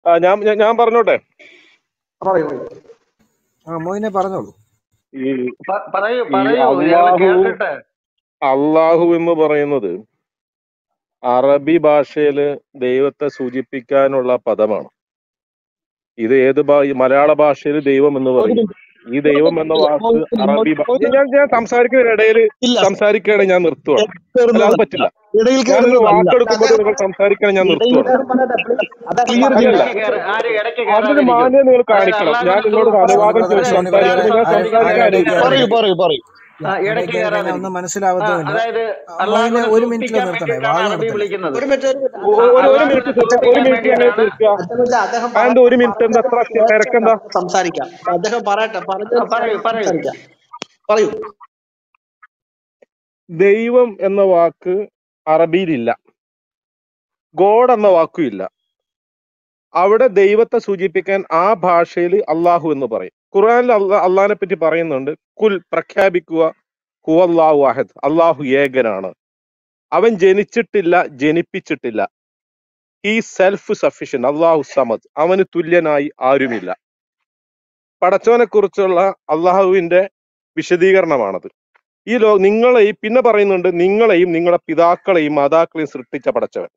ആ, ഞാൻ ഞാൻ ഞാൻ പറഞ്ഞോട്ടെ പറയൂ പറയൂ. ആ മോയിനെ പറഞ്ഞോളൂ ഈ പ- പറയൂ ഈ പറയൂ ഞങ്ങൾ അള്ളാഹു കേൾക്കട്ടെ അള്ളാഹു എന്ന് പറയുന്നത് അറബി ഭാഷയില് ദൈവത്തെ സൂചിപ്പിക്കാനുള്ള പദമാണ് ഇത് ഏത് ഭാ ഈ മലയാള ഭാഷയിൽ ദൈവം എന്ന് ഒരു പറയും മിനിറ്റ് ഈ ദൈവം എന്ന ഇല്ല, വാക്ക് മോയിൻ- അറബി ഭാ- മോയിൻ- ഞാൻ ഞാൻ സംസാരിക്കുന്നതിനിടയിൽ ഇല്ല സംസാരിക്കുകയാണെങ്കിൽ ഞാൻ നിർത്തുവാണ് ഇടയിൽ അല്ല അത് കയറുന്നതല്ല പറ്റില്ല ഇടയിൽ ഞാനൊരു കയറുന്നതല്ല വാക്കെടുക്കുമ്പോൾ നിങ്ങൾ സംസാരിക്കണം ഞാൻ ഇടയിൽ നിർത്തുവാണ് കയറും ക്ലിയർ ആര് ചെയ്യണ്ട ഇടയ്ക്ക് കയറി ആര് ഇടയ്ക്ക് അതിന് കയറാതിരിക്കും മാന്യം നിങ്ങൾ അതായത് കാണിക്കണം ഞാൻ അള്ളാഹുവിനെ നിങ്ങളോട് സൂ- ഷോണി അനുവാദം ബ്രദറെ ചോദിച്ച് ഷോണി ബ്രദറെ സംസാരിക്കുമ്പോൾ ഞാൻ ആരും ആരും സംസാരിക്കാൻ ഇടയിൽ അനുവദിക്കണം പറയൂ കയറരുത് പറയൂ പറയൂ ആ, ഇടയിൽ ഇടയ്ക്ക് കയറി കഴിഞ്ഞാൽ കയറാതിരിക്കും ഒന്നും ആ, മനസ്സിലാവത്തുമില്ല അതായത് മോയിനെ അള്ളാഹുവിനെ ഒരു മിനിറ്റിൽ സൂക്ഷിക്കാൻ നിർത്തണേ വേണ്ടിയിട്ടാണ് വാദം അറബി നിർത്തണേ വിളിക്കുന്നത് ഒരു മിനിറ്റ് ഒരു മിനിറ്റ് ഒ- ആ, ഒരു ഒരു അള്ളാഹുവിനെ മിനിറ്റ് ഒരു സൂക്ഷിക്കാൻ മിനിറ്റ് എങ്ങനെ വേണ്ടിയിട്ടാണ് തീർക്കുക അച്ഛനല്ല അദ്ദേഹം ആൻഡ് പറയട്ടെ ഒരു മിനിറ്റ് എന്താ അത്ര പറഞ്ഞതിന് ശേഷം തിരക്കെന്താ നമുക്ക് സംസാരിക്കാം അദ്ദേഹം പറയട്ടെ ആ, പറഞ്ഞതിന് പറയൂ ശേഷം പറയൂ സംസാരിക്കാം പറയൂ ദൈവം എന്ന വാക്ക് അറബിയിലില്ല ഗോഡ് എന്ന വാക്കും ഇല്ല അവിടെ ദൈവത്തെ സൂചിപ്പിക്കാൻ ആ ഭാഷയിൽ അള്ളാഹു എന്ന് പറയും ഖുർആനിൽ അള്ളാ അള്ളാഹിനെ പറ്റി പറയുന്നുണ്ട് കുൽ പ്രഖ്യാപിക്കുക ഹുവല്ലാഹു അഹദ് അള്ളാഹു ഏകനാണ് അവൻ ജനിച്ചിട്ടില്ല ജനിപ്പിച്ചിട്ടില്ല ഈ സെൽഫ് സഫിഷ്യൻ അള്ളാഹു സമദ് അവന് തുല്യനായി ആരുമില്ല പടച്ചവനെ കുറിച്ചുള്ള അള്ളാഹുവിന്റെ വിശദീകരണമാണത് ഈ ലോ നിങ്ങളെയും പിന്നെ പറയുന്നുണ്ട് നിങ്ങളെയും നിങ്ങളുടെ പിതാക്കളെയും മാതാക്കളെയും സൃഷ്ടിച്ച പടച്ചവൻ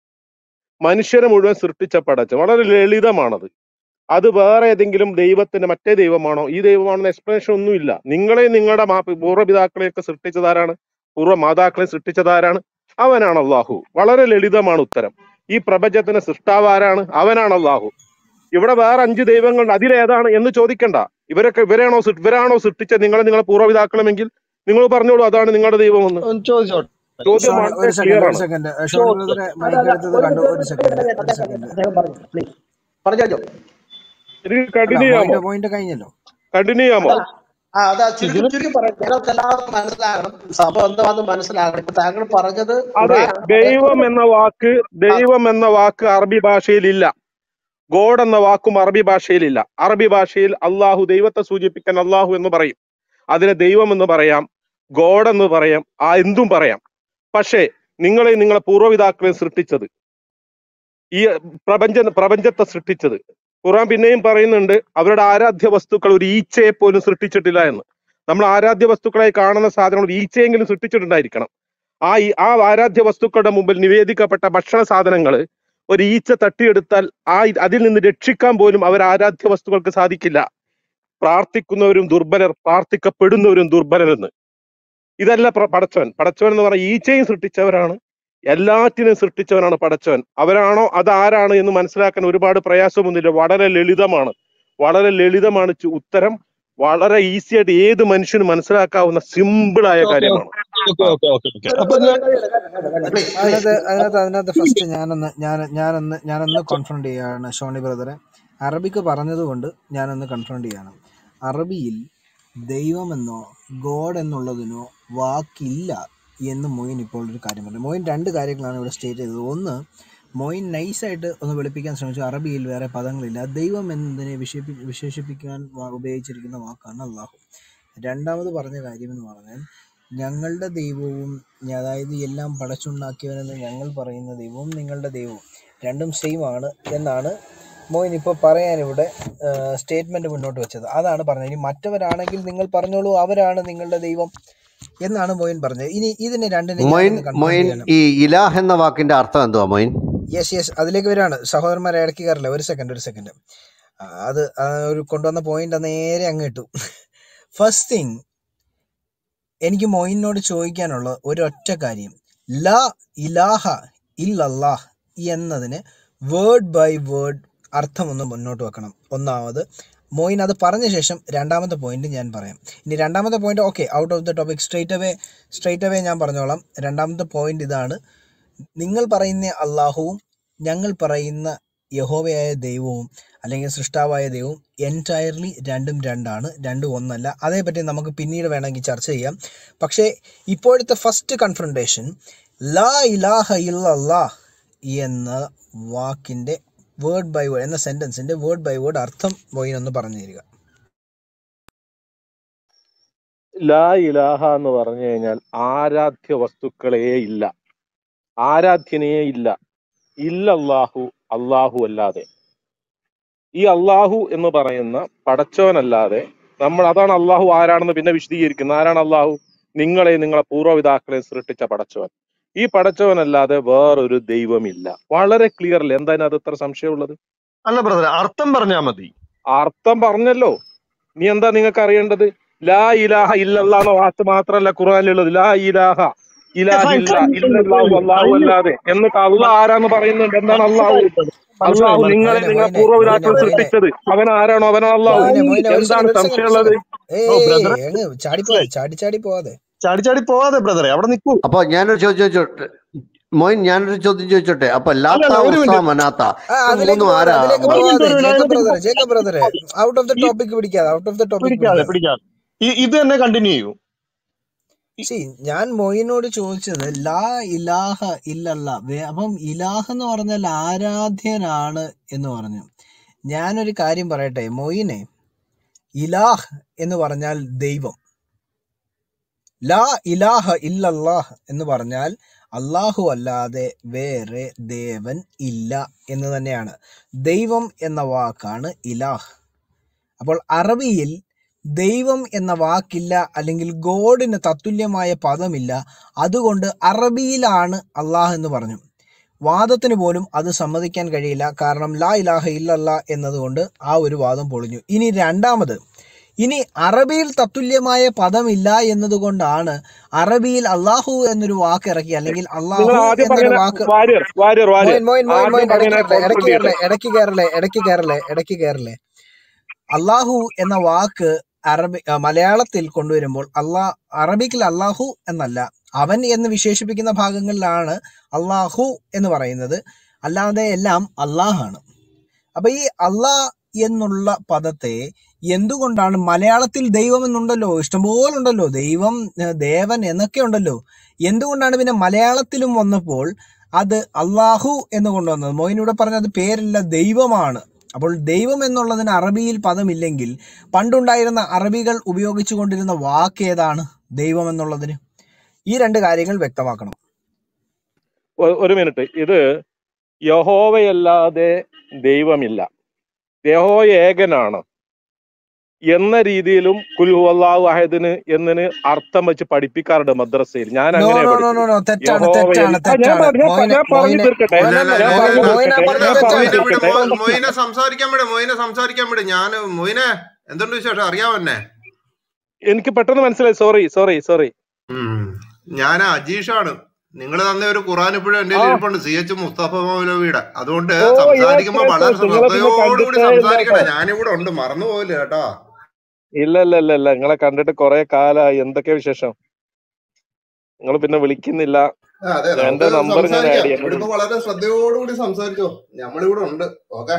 മനുഷ്യരെ മുഴുവൻ സൃഷ്ടിച്ച പടച്ചവൻ വളരെ ലളിതമാണത് അത് വേറെ ഏതെങ്കിലും ദൈവത്തിന്റെ മറ്റേ ദൈവമാണോ ഈ ദൈവമാണെന്ന് എക്സ്പ്ലനേഷൻ ഒന്നുമില്ല നിങ്ങളെയും നിങ്ങളുടെ മാ പൂർവ്വപിതാക്കളെയൊക്കെ സൃഷ്ടിച്ചതാരാണ് പൂർവ്വ മാതാക്കളെ സൃഷ്ടിച്ചതാരാണ് അവനാണ് അള്ളാഹു വളരെ ലളിതമാണ് ഉത്തരം ഈ പ്രപഞ്ചത്തിന് സൃഷ്ടാവ് ആരാണ് അവനാണ് അള്ളാഹു ഇവിടെ വേറെ അഞ്ച് ദൈവങ്ങളുണ്ട് അതിലേതാണ് എന്ന് ചോദിക്കണ്ട ഇവരൊക്കെ ഇവരാണോ സൃ- ഇവരാണോ സൃഷ്ടിച്ചത് നിങ്ങളെ നിങ്ങളുടെ പൂർവ്വപിതാക്കളുമെങ്കിൽ നിങ്ങൾ പറഞ്ഞോളൂ അതാണ് നിങ്ങളുടെ ദൈവമെന്ന് ഒന്ന് ചോദിച്ചോട്ടെ ചോദ്യം ഷോണി വളരെ ഒരു ക്ലിയർ സെക്കൻഡ് ഒരു ആണ് സെക്കൻഡ് ഷോണി ചോദിച്ചു ബ്രദറെ അല്ല മൈക്ക് അല്ല എടുത്തത് ഒരു കണ്ടു മിനിറ്റ് ഒരു ഒരു മിനിറ്റ് സെക്കൻഡ് ഒരു ഒരു അദ്ദേഹം സെക്കൻഡ് അദ്ദേഹം പറഞ്ഞു പ്ലീസ് പറഞ്ഞോ എനിക്ക് അല്ല കണ്ടിന്യൂ ചെയ്യാമോ മോയിന്റെ പോയിന്റ് കഴിഞ്ഞല്ലോ കണ്ടിന്യൂ ചെയ്യാമോ അതാ ആ അതാ ചുരുക്കി ചുരുക്കി പറയാം ഞങ്ങൾക്ക് എല്ലാവർക്കും മനസ്സിലാകണം സഭ എന്താണെന്ന് മനസ്സിലാകണം ഇപ്പൊ താങ്കൾ പറഞ്ഞത് അതെ ഖുറാൻ ദൈവം എന്ന വാക്ക് ദൈവം എന്ന വാക്ക് അറബി ഭാഷയിലില്ല ഗോഡ് എന്ന വാക്കും അറബി ഭാഷയിലില്ല അറബി ഭാഷയിൽ അള്ളാഹു ദൈവത്തെ സൂചിപ്പിക്കാൻ അള്ളാഹു എന്ന് പറയും അതിനെ ദൈവം എന്ന് പറയാം ഗോഡ് എന്ന് പറയാം ആ എന്തും പറയാം പക്ഷേ നിങ്ങളെ നിങ്ങളെ പൂർവ്വപിതാക്കളെ സൃഷ്ടിച്ചത് ഈ പ്രപഞ്ച പ്രപഞ്ചത്തെ സൃഷ്ടിച്ചത് ഖുർആൻ പിന്നെയും പറയുന്നുണ്ട് അവരുടെ ആരാധ്യ വസ്തുക്കൾ ഒരു ഈച്ചയെ പോലും സൃഷ്ടിച്ചിട്ടില്ല എന്ന് നമ്മൾ ആരാധ്യ വസ്തുക്കളായി കാണുന്ന സാധനങ്ങൾ ഒരു ഈച്ചയെങ്കിലും സൃഷ്ടിച്ചിട്ടുണ്ടായിരിക്കണം ആ ഈ ആ ആരാധ്യ വസ്തുക്കളുടെ മുമ്പിൽ നിവേദിക്കപ്പെട്ട ഭക്ഷണ സാധനങ്ങൾ ഒരു ഈച്ച തട്ടിയെടുത്താൽ ആ ഇ- അതിൽ നിന്ന് രക്ഷിക്കാൻ പോലും അവർ ആരാധ്യ വസ്തുക്കൾക്ക് സാധിക്കില്ല പ്രാർത്ഥിക്കുന്നവരും ദുർബലർ പ്രാർത്ഥിക്കപ്പെടുന്നവരും ദുർബലരെന്ന് ഇതല്ല പ്ര- പടച്ചവൻ പടച്ചവൻ എന്ന് പറഞ്ഞ ഈച്ചയും സൃഷ്ടിച്ചവരാണ് എല്ലാറ്റിനും സൃഷ്ടിച്ചവനാണ് പടച്ചവൻ അവരാണോ അതാരാണ് എന്ന് മനസ്സിലാക്കാൻ ഒരുപാട് പ്രയാസമൊന്നുമില്ല വളരെ ലളിതമാണ് വളരെ ലളിതമാണ് ചു- ഉത്തരം വളരെ ഈസി ആയിട്ട് ഏത് മനുഷ്യനും മനസ്സിലാക്കാവുന്ന സിമ്പിൾ ആയ ഓക്കെ കാര്യമാണ് ഓക്കെ ആ ഓക്കെ ഓക്കെ ഓക്കെ അപ്പൊ ഞാൻ പ്ലീസ് പ്ലീസ് അതിനകത്ത് അതിനകത്ത് അതിനകത്ത് ഫസ്റ്റ് ഞാനൊന്ന് ഞാൻ ഞാനൊന്ന് ഞാനൊന്ന് കോൺഫ്രണ്ട് ചെയ്യാണ് ഷോണി ബ്രദറെ അറബിക്ക് പറഞ്ഞതുകൊണ്ട് ഞാനൊന്ന് കൺഫ്രണ്ട് ചെയ്യാണ് അറബിയിൽ ദൈവമെന്നോ ഗോഡ് എന്നുള്ളതിനോ വാക്കില്ല എന്ന് മൊയിൻ ഇപ്പോൾ ഒരു കാര്യം പറഞ്ഞു മൊയിൻ രണ്ട് കാര്യങ്ങളാണ് ഇവിടെ സ്റ്റേറ്റ് ചെയ്തത് ഒന്ന് മൊയിൻ നൈസായിട്ട് ഒന്ന് വെളുപ്പിക്കാൻ ശ്രമിച്ചു അറബിയിൽ വേറെ പദങ്ങളില്ല ദൈവം എന്നതിനെ വിശേഷി വിശേഷിപ്പിക്കാൻ വാ- ഉപയോഗിച്ചിരിക്കുന്ന വാക്കാണ് അള്ളാഹു രണ്ടാമത് പറഞ്ഞ കാര്യം എന്ന് പറഞ്ഞാൽ ഞങ്ങളുടെ ദൈവവും ഞ- അതായത് എല്ലാം പടച്ചുണ്ടാക്കിയവനെന്ന് ഞങ്ങൾ പറയുന്ന ദൈവവും നിങ്ങളുടെ ദൈവവും രണ്ടും സെയിം ആണ് എന്നാണ് മോയിൻ ഇപ്പോൾ പറയാനിവിടെ സ്റ്റേറ്റ്മെന്റ് മുന്നോട്ട് വെച്ചത് അതാണ് പറഞ്ഞത് ഇനി മറ്റവരാണെങ്കിൽ നിങ്ങൾ പറഞ്ഞോളൂ അവരാണ് നിങ്ങളുടെ ദൈവം എന്നാണ് മോയിൻ പറഞ്ഞത് ഇനി ഇതിനെ രണ്ടിനെ മൊയിൻ ഞാനൊന്ന് കൺഫേം മൊയിൻ ചെയ്യണം ഈ ഇലാഹ് എന്ന വാക്കിന്റെ അർത്ഥം എന്തുവാ മൊയിൻ യെസ് യെസ് അതിലേക്ക് വരാണ് സഹോദരന്മാരെ ഇടയ്ക്ക് കയറില്ല ഒരു സെക്കൻഡ് ഒരു സെക്കൻഡ് അത് ആ ഒരു കൊണ്ടുവന്ന പോയിന്റ് നേരെ അങ്ങ് ഇട്ടു ഫസ്റ്റ് തിങ് എനിക്ക് മൊയിനോട് ചോദിക്കാനുള്ള ഒരൊറ്റ കാര്യം ലാ ഇലാഹ ഇല്ലല്ലാഹ് എന്നതിന് വേർഡ് ബൈ വേർഡ് അർത്ഥമൊന്ന് മുന്നോട്ട് വെക്കണം ഒന്നാമത് മോയിൻ അത് പറഞ്ഞ ശേഷം രണ്ടാമത്തെ പോയിന്റ് ഞാൻ പറയാം ഇനി രണ്ടാമത്തെ point okay out of the topic straight away straight away ഞാൻ പറഞ്ഞോളാം രണ്ടാമത്തെ പോയിന്റ് ഇതാണ് നിങ്ങൾ പറയുന്ന അള്ളാഹുവും ഞങ്ങൾ പറയുന്ന യഹോവയായ ദൈവവും അല്ലെങ്കിൽ സൃഷ്ടാവായ ദൈവവും എൻറ്റയർലി രണ്ടും രണ്ടാണ് രണ്ടും ഒന്നല്ല അതേപ്പറ്റി നമുക്ക് പിന്നീട് വേണമെങ്കിൽ ചർച്ച ചെയ്യാം പക്ഷേ ഇപ്പോഴത്തെ ഫസ്റ്റ് കൺഫ്രണ്ടേഷൻ ലാ ഇലാഹ ഇല്ലല്ലാ എന്ന വാക്കിൻ്റെ വേർഡ് ബൈ വേർഡ് എന്ന സെൻറ്റൻസിൻ്റെ വേർഡ് ബൈ വേർഡ് അർത്ഥം മൊയിനൊന്ന് പറഞ്ഞു തരിക ലാ ഇലാഹ എന്ന് പറഞ്ഞു കഴിഞ്ഞാൽ ആരാധ്യ വസ്തുക്കളേ ഇല്ല ആരാധ്യനേ ഇല്ല ഇല്ല അല്ലാഹു അല്ലാഹു അല്ലാതെ ഈ അള്ളാഹു എന്ന് പറയുന്ന പടച്ചവനല്ലാതെ നമ്മൾ അതാണ് അള്ളാഹു ആരാണെന്ന് പിന്നെ വിശദീകരിക്കുന്നത് ആരാണ് അള്ളാഹു നിങ്ങളെ നിങ്ങളെ പൂർവ്വപിതാക്കളെ സൃഷ്ടിച്ച പടച്ചവൻ ഈ പടച്ചവനല്ലാതെ വേറൊരു ദൈവമില്ല വളരെ ക്ലിയർലി എന്താ അതിനകത്ത് ഇത്ര സംശയമുള്ളത് അല്ല ബ്രദറെ അർത്ഥം പറഞ്ഞാ മതി അർത്ഥം പറഞ്ഞല്ലോ നീ എന്താ നിങ്ങൾക്ക് അറിയേണ്ടത് ലാ ഇലാഹ ഇല്ലല്ലാ എന്ന വാക്ക് മാത്രമല്ല ഖുർആനിലുള്ളത് ലാ ഇലാഹ ഫൈൻ ഇലാഹില്ല ഫൈൻ ഇല്ലല്ലാഹു അല്ലാഹു അതിന് അല്ലാതെ എന്നിട്ട് അള്ളാഹ് ആരാന്ന് പറയുന്നുണ്ട് എന്താണ് അള്ളാഹു മനസ്സിലായി അള്ളാഹു മനസ്സിലായി നിങ്ങളെ മോയിനെ നിങ്ങളെ മോയിനെ മോയിനെ പൂർവ്വപിതാക്കൾ മോയിനെ സൃഷ്ടിച്ചത് അവൻ ആരാണോ അവനാണ് അള്ളാഹു മോയിനെ മോയിനെ ഒരു എന്താണ് സെക്കൻഡ് ഒരു സെക്കൻഡ് ഒരു സംശയമുള്ളത് സെക്കൻഡ് ഏയ് ഓ ഏയ് ബ്രദറെ ഏയ് അങ്ങ് ചാടി പോവാതെ മനസ്സിലായി ചാടി ചാടി പോവാതെ ചാടി ചാടി പോവാതെ ബ്രദറെ അവിടെ നിൽക്കൂ അപ്പൊ ഞാനൊരു ചോദ്യം ചോദിച്ചോട്ടെ മോയിൻ ഞാനൊരു ചോദ്യം ചോദിച്ചോട്ടെ അപ്പൊ അല്ല ലാത്ത അല്ല ഒരു ഉസ മിനിറ്റ് മനാത്ത ആ ഇത് അതിലേക്ക് മൂന്നും പോവാതെ ആരാ അതിലേക്ക് ഒരു പറഞ്ഞത് മിനിറ്റ് പോവാതെ ഒരു ജേക്കബ് അതിനകത്ത് ബ്രദറെ ജേക്കബ് ബ്രദറെ ഔട്ട് ഓഫ് ദ ഈ ടോപ്പിക് പിടിക്കാതെ ഔട്ട് ഓഫ് ദ ടോപ്പിക് പിടിക്കാതെ പിടിക്കാതെ പിടിക്കാതെ ഈ ഇത് തന്നെ കണ്ടിന്യൂ ചെയ്യൂ ഈ- സി ഞാൻ മൊയിനോട് ചോദിച്ചത് ലാ ഇലാഹ ഇല്ലല്ല വേ- അപ്പം ഇലാഹ് എന്ന് പറഞ്ഞാൽ ആരാധ്യനാണ് എന്ന് പറഞ്ഞു ഞാനൊരു കാര്യം പറയട്ടെ മൊയിനെ ഇലാഹ് എന്ന് പറഞ്ഞാൽ ദൈവം ലാ ഇലാഹ ഇല്ലല്ലാഹ് എന്ന് പറഞ്ഞാൽ അള്ളാഹു അല്ലാതെ വേറെ ദേവൻ ഇല്ല എന്ന് തന്നെയാണ് ദൈവം എന്ന വാക്കാണ് ഇലാഹ് അപ്പോൾ അറബിയിൽ ദൈവം എന്ന വാക്കില്ല അല്ലെങ്കിൽ ഗോഡിന് തത്തുല്യമായ പദമില്ല അതുകൊണ്ട് അറബിയിലാണ് അള്ളാഹ് എന്ന് പറഞ്ഞു വാദത്തിന് പോലും അത് സമ്മതിക്കാൻ കഴിയില്ല കാരണം ലാ ഇലാഹ ഇല്ലല്ല എന്നതുകൊണ്ട് ആ ഒരു വാദം പൊളിഞ്ഞു ഇനി രണ്ടാമത് ഇനി അറബിയിൽ തത്തുല്യമായ പദമില്ല എന്നതുകൊണ്ടാണ് അറബിയിൽ അള്ളാഹു എന്നൊരു വാക്ക് ഇറക്കി അല്ലെങ്കിൽ നിങ്ങൾ അള്ളാഹു ആദ്യം എന്നൊരു പറഞ്ഞ വാക്ക് വാര്യർ വാര്യർ വാര്യർ മോയിൻ മോയിൻ മോയിൻ ആദ്യം മോയിൻ പറഞ്ഞതിനെ ഇടയ്ക്ക് കയറലേ കോൺട്രിബ്യൂട്ട് ഇടയ്ക്ക് കയറലേ ഇടയ്ക്ക് കയറലേ ഇടയ്ക്ക് കയറലേ ഇടയ്ക്ക് കയറലേ അള്ളാഹു എന്ന വാക്ക് അറബി ആ, മലയാളത്തിൽ കൊണ്ടുവരുമ്പോൾ അള്ളാ അറബിക്കിൽ അള്ളാഹു എന്നല്ല അവൻ എന്ന് വിശേഷിപ്പിക്കുന്ന ഭാഗങ്ങളിലാണ് അള്ളാഹു എന്ന് പറയുന്നത് അല്ലാതെ എല്ലാം അള്ളാഹാണ് അപ്പൊ ഈ അള്ളാ എന്നുള്ള പദത്തെ എന്തുകൊണ്ടാണ് മലയാളത്തിൽ ദൈവം എന്നുണ്ടല്ലോ ഇഷ്ടംപോലെ ഉണ്ടല്ലോ ദൈവം ഏർ ദേവൻ എന്നൊക്കെ ഉണ്ടല്ലോ എന്തുകൊണ്ടാണ് പിന്നെ മലയാളത്തിലും വന്നപ്പോൾ അത് അള്ളാഹു എന്ന് കൊണ്ടുവന്നത് മോയിനൂടെ പറഞ്ഞത് പേരല്ല ദൈവമാണ് അപ്പോൾ ദൈവം എന്നുള്ളതിന് അറബിയിൽ പദമില്ലെങ്കിൽ പണ്ടുണ്ടായിരുന്ന അറബികൾ ഉപയോഗിച്ചു കൊണ്ടിരുന്ന വാക്ക് ഏതാണ് ദൈവം എന്നുള്ളതിന് ഈ രണ്ട് കാര്യങ്ങൾ വ്യക്തമാക്കണം ഒ- ഒരു മിനിറ്റ് ഇത് യഹോവയല്ലാതെ ദൈവമില്ല യഹോ ഏകനാണ് എന്ന രീതിയിലും കുൽഹു അള്ളാഹു അഹദിന് എന്നതിന് അർത്ഥം വെച്ച് പഠിപ്പിക്കാറുണ്ട് മദ്രസയിൽ ഞാൻ നോ അങ്ങനെ നോ നോ പഠിച്ചത് നോ നോ തെറ്റാണ് യഹോവയല്ല തെറ്റാണ് ആ, ഞാൻ തെറ്റാണ് പ- ഞാൻ പ- മോയിനെ ഞാൻ പറഞ്ഞു മോയിനെ തീർക്കട്ടെ നോ അല്ല നോ അല്ല നോ ഞാൻ മോ- പറഞ്ഞു മോയിനെ മോയിനെ തീർക്കട്ടെ വിട് ഞാൻ പറഞ്ഞത് മോയിനെ പറഞ്ഞു വിട് തെറ്റാണ് മോ- തീർക്കട്ടെ മോയിനെ സംസാരിക്കാൻ വിട് മോയിനെ സംസാരിക്കാൻ വിട് ഞാൻ മോയിനെ എന്തുണ്ട് വിശേഷം അറിയാവന്നെ എനിക്ക് പെട്ടെന്ന് മനസ്സിലായി സോറി സോറി സോറി ഉം. ഞാൻ അജീഷാണ് നിങ്ങൾ തന്ന ഒരു ഖുറാൻ ഇപ്പോഴും എന്റെ ആ ഇരിപ്പുണ്ട് സി എച്ച് മുസ്തഫ മൗലവിയുടെ അതുകൊണ്ട് ഓ യെസ് സംസാരിക്കുമ്പോ യെസ് വളരെ യെസ് നിങ്ങളെ പിന്നെ ശ്രദ്ധയോടുകൂടി കണ്ടിട്ടേ ഇല്ല സംസാരിക്കണേ കേട്ടോ ഞാനിവിടെ ഉണ്ട് മറന്നു പോയില്ല കേട്ടോ ഇല്ല ഇല്ല ഇല്ല ഇല്ല നിങ്ങളെ കണ്ടിട്ട് കുറെ കാലായി എന്തൊക്കെ വിശേഷം നിങ്ങൾ പിന്നെ വിളിക്കുന്നില്ല ആ, അതെ എന്റെ നമുക്ക് നമ്പർ ഞാൻ ആഡ് സംസാരിക്കാം ചെയ്യാം ഇവിടെ ഇപ്പൊ വളരെ ശ്രദ്ധയോടുകൂടി സംസാരിച്ചോ നമ്മളിവിടെ ഉണ്ട് ഓക്കെ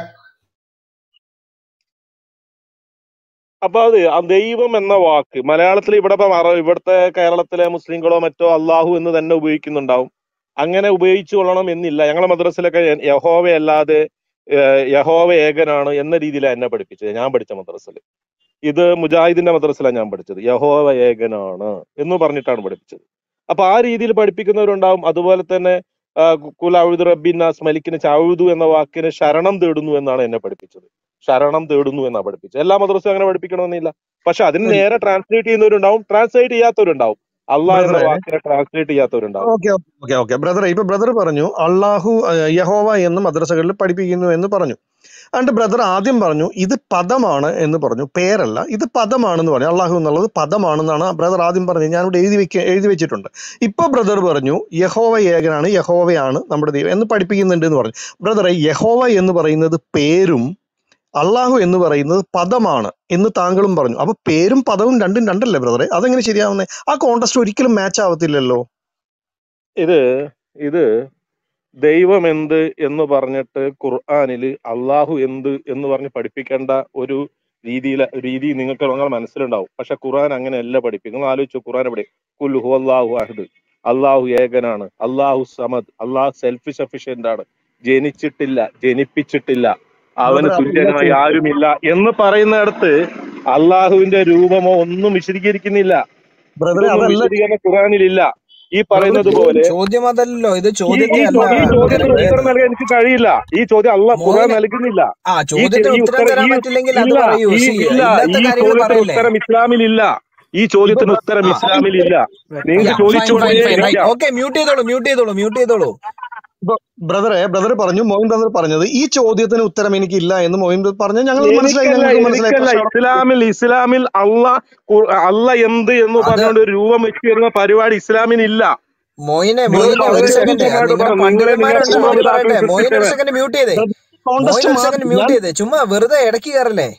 അപ്പൊ അത് ആ ദൈവം എന്ന വാക്ക് മലയാളത്തിൽ ഇവിടെ ഇപ്പൊ അറ- ഇവിടുത്തെ കേരളത്തിലെ മുസ്ലിങ്ങളോ മറ്റോ അള്ളാഹു എന്ന് തന്നെ ഉപയോഗിക്കുന്നുണ്ടാവും അങ്ങനെ ഉപയോഗിച്ചു കൊള്ളണം എന്നില്ല ഞങ്ങളെ മദ്രസിലൊക്കെ യ- യഹോവയല്ലാതെ ഏഹ്, യഹോവ ഏകനാണ് എന്ന രീതിയിലാണ് എന്നെ പഠിപ്പിച്ചത് ഞാൻ പഠിച്ച മദ്രസിൽ ഇത് മുജാഹിദിന്റെ മദ്രസിലാണ് ഞാൻ പഠിച്ചത് യഹോവ ഏകനാണ് എന്ന് പറഞ്ഞിട്ടാണ് പഠിപ്പിച്ചത് അപ്പൊ ആ രീതിയിൽ പഠിപ്പിക്കുന്നവരുണ്ടാവും അതുപോലെ തന്നെ ആ, കുൽ ഔദ് റബ്ബിന്നാസ് മലിക്കിന് ചൗദു എന്ന വാക്കിന് ശരണം തേടുന്നു എന്നാണ് എന്നെ പഠിപ്പിച്ചത് ശരണം തേടുന്നു എന്നാ പഠിപ്പിച്ചത് എല്ലാ മദ്രസയും അങ്ങനെ പഠിപ്പിക്കണമെന്നില്ല പക്ഷെ അതിന് നേരെ ട്രാൻസ്ലേറ്റ് ചെയ്യുന്നവരുണ്ടാവും ട്രാൻസ്ലേറ്റ് ചെയ്യാത്തവരുണ്ടാവും അള്ളാഹ് എന്ന ബ്രദറെ വാക്കിനെ ട്രാൻസ്ലേറ്റ് ചെയ്യാത്തവരുണ്ടാവും ഓക്കെ ഓക്കെ ഓക്കെ ബ്രദറെ ഇപ്പൊ ബ്രദർ പറഞ്ഞു അള്ളാഹു ഏഹ്, യഹോവ എന്ന് മദ്രസകളിൽ പഠിപ്പിക്കുന്നു എന്ന് പറഞ്ഞു അതുകൊണ്ട് ബ്രദർ ആദ്യം പറഞ്ഞു ഇത് പദമാണ് എന്ന് പറഞ്ഞു പേരല്ല ഇത് പദമാണെന്ന് പറഞ്ഞു അള്ളാഹു എന്നുള്ളത് പദമാണെന്നാണ് ബ്രദർ ആദ്യം പറഞ്ഞത് ഞാനിവിടെ എഴുതി വെക്ക എഴുതി വെച്ചിട്ടുണ്ട് ഇപ്പൊ ബ്രദർ പറഞ്ഞു യഹോവ ഏകനാണ് യഹോവയാണ് നമ്മുടെ ദൈവം എന്ന് പഠിപ്പിക്കുന്നുണ്ട് എന്ന് പറഞ്ഞു ബ്രദറെ യഹോവ എന്ന് പറയുന്നത് പേരും അള്ളാഹു എന്ന് പറയുന്നത് പദമാണ് എന്ന് താങ്കളും പറഞ്ഞു അപ്പൊ പേരും പദവും രണ്ടും രണ്ടല്ലേ ബ്രദറെ അതെങ്ങനെ ശരിയാവുന്നത് ആ കോണ്ടസ്റ്റ് ഒരിക്കലും മാച്ച് ആവത്തില്ലല്ലോ ഇത് ഇത് ദൈവം എന്ത് എന്ന് പറഞ്ഞിട്ട് ഖുർആാനില് അള്ളാഹു എന്ത് എന്ന് പറഞ്ഞ് പഠിപ്പിക്കേണ്ട ഒരു രീതിയില രീതി നിങ്ങൾക്ക് നിങ്ങൾ മനസ്സിലുണ്ടാവും പക്ഷെ ഖുർആൻ അങ്ങനെയല്ല പഠിപ്പിക്കുന്നത് ആലോചിച്ചു ഖുർആൻ എവിടെ കുൽഹു അള്ളാഹു അഹദ് അള്ളാഹു ഏകനാണ് അള്ളാഹു സമദ് അള്ളാഹു സെൽഫ് സഫിഷ്യന്റ് ആണ് ജനിച്ചിട്ടില്ല ജനിപ്പിച്ചിട്ടില്ല അവന് ബ്രദർ അതല്ല തുല്യനായി ചോദിച്ചത് ആരുമില്ല എന്ന് പറയുന്നിടത്ത് അള്ളാഹുവിന്റെ രൂപമോ ഒന്നും വിശദീകരിക്കുന്നില്ല ബ്രദറെ ഇതൊന്നും അതല്ല വിശദീകരണം ഖുർആനിലില്ല ഈ പറയുന്നത് പോലെ ചോദ്യം അതല്ലല്ലോ ഇത് ഈ ചോദ്യത്തെ ഈ അല്ല ചോ- ഈ ചോദ്യത്തിന് ബ്രദറെ ഉത്തരം നൽകാൻ എനിക്ക് കഴിയില്ല ഈ ചോദ്യം അല്ല ഖുർആൻ മോയിന് നൽകുന്നില്ല ആ ഈ ചോദ്യത്തിന് ചെ- ഈ ഉത്തരം ഉത്തരം തരാൻ ഈ പറ്റില്ലെങ്കിൽ അത് ഇല്ല പറയൂ ഈ സി ഇല്ല ഇല്ലാത്ത ഈ കാര്യങ്ങൾ ചോദ്യത്തിന് പറയല്ലേ ഉത്തരം ഇസ്ലാമിൽ ഇല്ല ഈ ഇപ്പൊ ചോദ്യത്തിന് ബ്ര- ഉത്തരം ആ ഇസ്ലാമിൽ ഇല്ല യാ നിങ്ങൾക്ക് ഫൈൻ ചോദിച്ചുകൊണ്ടേ ഫൈൻ ഫൈൻ റൈറ്റ് ഇരിക്കാം ഓക്കെ മ്യൂട്ട് ചെയ്തോളൂ മ്യൂട്ട് ചെയ്തോളൂ മ്യൂട്ട് ചെയ്തോളൂ ബ- ബ്രദറെ ബ്രദർ പറഞ്ഞു മോയിൻ ബ്രദർ പറഞ്ഞത് ഈ ചോദ്യത്തിന് ഉത്തരം എനിക്കില്ല എന്ന് മോയിൻ ബ്രദർ പറഞ്ഞു ഞങ്ങൾ മനസ്സിലായി എനിക്കല്ല ഞങ്ങൾക്ക് മനസ്സിലായി എനിക്കല്ല പ്രശ്നം അവിടെ ഇസ്ലാമിൽ ഇസ്ലാമിൽ അള്ള ഖുർ- അള്ള എന്ത് എന്ന് അത് പറഞ്ഞുകൊണ്ട് ഒരു രൂപം വെച്ച് തരുന്ന പരിപാടി ഇസ്ലാമിനില്ല മോയിനെ നിങ്ങൾ മോയിനെ ഒരു വളരെ സെക്കൻഡ് വ്യക്തമായിട്ട് നിങ്ങളുടെ പറഞ്ഞു നിങ്ങളെ നിങ്ങളുടെ പണ്ഡിതന്മാരുണ്ട് അവര് പൂർവ്വപിതാക്കൾ പറയട്ടെ മോയിൻ ഒരു സൃഷ്ടിച്ചത് സെക്കൻഡ് മ്യൂട്ട് ചെയ്തേ കോണ്ടസ്റ്റ് മോയിൻ ഒരു സെക്കൻഡ് മാറി മ്യൂട്ട് ഞാൻ ചെയ്തേ ചുമ്മാ വെറുതെ ഇടയ്ക്ക് കയറല്ലേ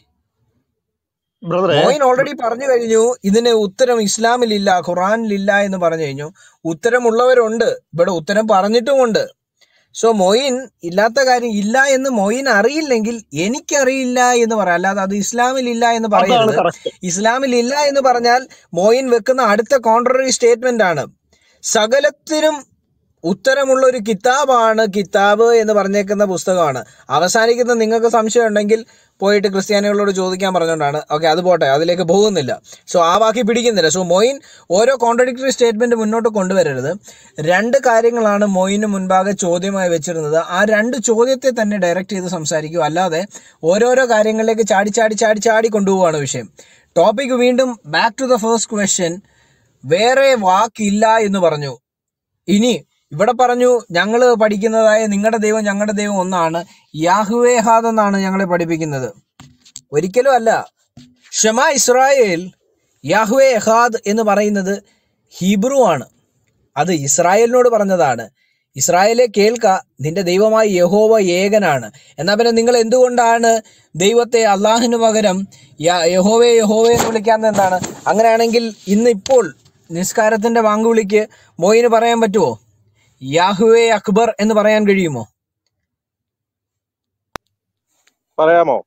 ബ്രദറെ മോയിൻ ഓൾറെഡി പറഞ്ഞു കഴിഞ്ഞു ഇതിന് ഉത്തരം ഇസ്ലാമിലില്ല ഖുറാനിലില്ല എന്ന് പറഞ്ഞു കഴിഞ്ഞു ഉത്തരമുള്ളവരുണ്ട് ഇവിടെ ഉത്തരം പറഞ്ഞിട്ടുമുണ്ട് സോ മൊയിൻ ഇല്ലാത്ത കാര്യം ഇല്ല എന്ന് മൊയിൻ അറിയില്ലെങ്കിൽ എനിക്കറിയില്ല എന്ന് പറയാം അല്ലാതെ അത് ഇസ്ലാമിൽ ഇല്ല എന്ന് അതാണ് പറയരുത് കറക്റ്റ് ഇസ്ലാമിൽ ഇല്ല എന്ന് പറഞ്ഞാൽ മോയിൻ വെക്കുന്ന അടുത്ത കോൺട്രറി സ്റ്റേറ്റ്മെന്റ് ആണ് സകലത്തിനും ഉത്തരമുള്ള ഒരു കിതാബാണ് കിതാബ് എന്ന് പറഞ്ഞേക്കുന്ന പുസ്തകമാണ് അവസാനിക്കുന്ന നിങ്ങൾക്ക് സംശയം ഉണ്ടെങ്കിൽ പോയിട്ട് ക്രിസ്ത്യാനികളോട് ചോദിക്കാൻ പറഞ്ഞുകൊണ്ടാണ് ഓക്കെ അത് പോട്ടെ അതിലേക്ക് പോകുന്നില്ല സോ ആ വാക്കി പിടിക്കുന്നില്ല സോ മൊയിൻ ഓരോ കോൺട്രഡിക്ടറി സ്റ്റേറ്റ്മെന്റ് മുന്നോട്ട് കൊണ്ടുവരരുത് രണ്ട് കാര്യങ്ങളാണ് മൊയിന് മുൻപാകെ ചോദ്യമായി വെച്ചിരുന്നത് ആ രണ്ട് ചോദ്യത്തെ തന്നെ ഡയറക്റ്റ് ചെയ്ത് സംസാരിക്കും അല്ലാതെ ഓരോരോ കാര്യങ്ങളിലേക്ക് ചാടി ചാടി ചാടി ചാടി കൊണ്ടുപോവാണ് വിഷയം ടോപ്പിക് വീണ്ടും back to the first question വേറെ വാക്കില്ല എന്ന് പറഞ്ഞു ഇനി ഇവിടെ പറഞ്ഞു ഞങ്ങൾ പഠിക്കുന്നതായ നിങ്ങളുടെ ദൈവം ഞങ്ങളുടെ ദൈവം ഒന്നാണ് യാഹുവേഹാദ് എന്നാണ് ഞങ്ങളെ പഠിപ്പിക്കുന്നത് ഒരിക്കലും അല്ല ഷമ ഇസ്രായേൽ യാഹുവേ എഹാദ് എന്ന് പറയുന്നത് ഹീബ്രു ആണ് അത് ഇസ്രായേലിനോട് പറഞ്ഞതാണ് ഇസ്രായേലെ കേൾക്ക നിന്റെ ദൈവമായ യഹോവ ഏകനാണ് എന്നാൽ പിന്നെ നിങ്ങൾ എന്തുകൊണ്ടാണ് ദൈവത്തെ അള്ളാഹിന് പകരം യ- യഹോവേ യഹോവേ എന്ന് വിളിക്കാത്തത് എന്താണ് അങ്ങനെയാണെങ്കിൽ ഇന്ന് ഇപ്പോൾ നിസ്കാരത്തിന്റെ വാങ്കുവിളിക്ക് മോയിന് പറയാൻ പറ്റുമോ യാഹുവേ അക്ബർ എന്ന് പറയാൻ കഴിയുമോ പറയാമോ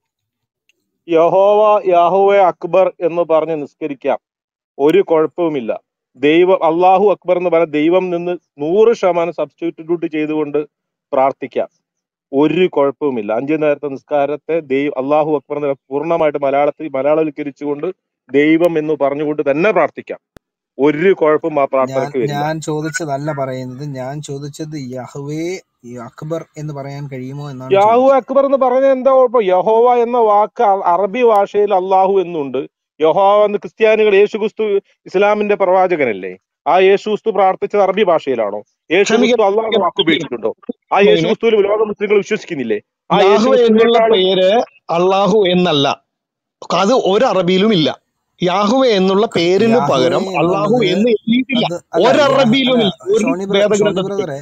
യഹോവ യാഹുവെ അക്ബർ എന്ന് പറഞ്ഞ് നിസ്കരിക്കാം ഒരു കുഴപ്പവുമില്ല ദൈവം അള്ളാഹു അക്ബർ എന്ന് പറഞ്ഞ ദൈവം നിന്ന് നൂറ് ശതമാനം സബ്സ്റ്റിറ്റ്യൂട്ട് ചെയ്തുകൊണ്ട് പ്രാർത്ഥിക്കാം ഒരു കുഴപ്പവുമില്ല അഞ്ചു നേരത്തെ നിസ്കാരത്തെ ദൈവം അള്ളാഹു അക്ബർ എന്ന് പൂർണ്ണമായിട്ട് മലയാളത്തിൽ മലയാളവൽക്കരിച്ചുകൊണ്ട് ദൈവം എന്ന് പറഞ്ഞുകൊണ്ട് തന്നെ പ്രാർത്ഥിക്കാം ഒരു കുഴപ്പവും ആ ഞാൻ പ്രാർത്ഥനയ്ക്ക് വരില്ല ഞാൻ ചോദിച്ചതല്ല പറയുന്നത് ഞാൻ ചോദിച്ചത് യഹ്വേ അക്ബർ എന്ന് പറയാൻ കഴിയുമോ എന്നാണ് യാഹു ചോദിച്ചത് അക്ബർ എന്ന് പറഞ്ഞ എന്താ കുഴപ്പം യഹോവ എന്ന വാക്ക് അ- അറബി ഭാഷയിൽ അള്ളാഹു എന്നുണ്ട് യഹോവ എന്ന് ക്രിസ്ത്യാനികൾ യേശു ക്രിസ്തു ഇസ്ലാമിന്റെ പ്രവാചകനല്ലേ ആ യേശു ക്രിസ്തു പ്രാർത്ഥിച്ചത് അറബി ഭാഷയിലാണോ യേശു ക്രിസ്തു ക്ഷമിക്കണം അള്ളാഹ് എന്ന വാക്ക് ഉപയോഗിച്ചിട്ടുണ്ടോ ആ യേശു മോയിനെ ക്രിസ്തുവിൽ ലോക മുസ്ലിങ്ങൾ വിശ്വസിക്കുന്നില്ലേ ആ യേശു യാഹു എന്നുള്ള ക്രിസ്തുവിനേക്കാളും പേര് അള്ളാഹു എന്നല്ല അത് ഒരു അറബിയിലും ഇല്ല യാഹുവെ എന്നുള്ള പേരിന് യാഹ്വേ പകരം അള്ളാഹു എന്നുള്ളത് എന്ന് എഴുതിയിട്ടില്ല അത് അല്ല ഒരു യാ- അറബിയിലും അല്ല ഇല്ല ഒരു ഷോണി ബ്ര ഷോണി വേദഗ്രന്ഥത്തിലും ബ്രദറെ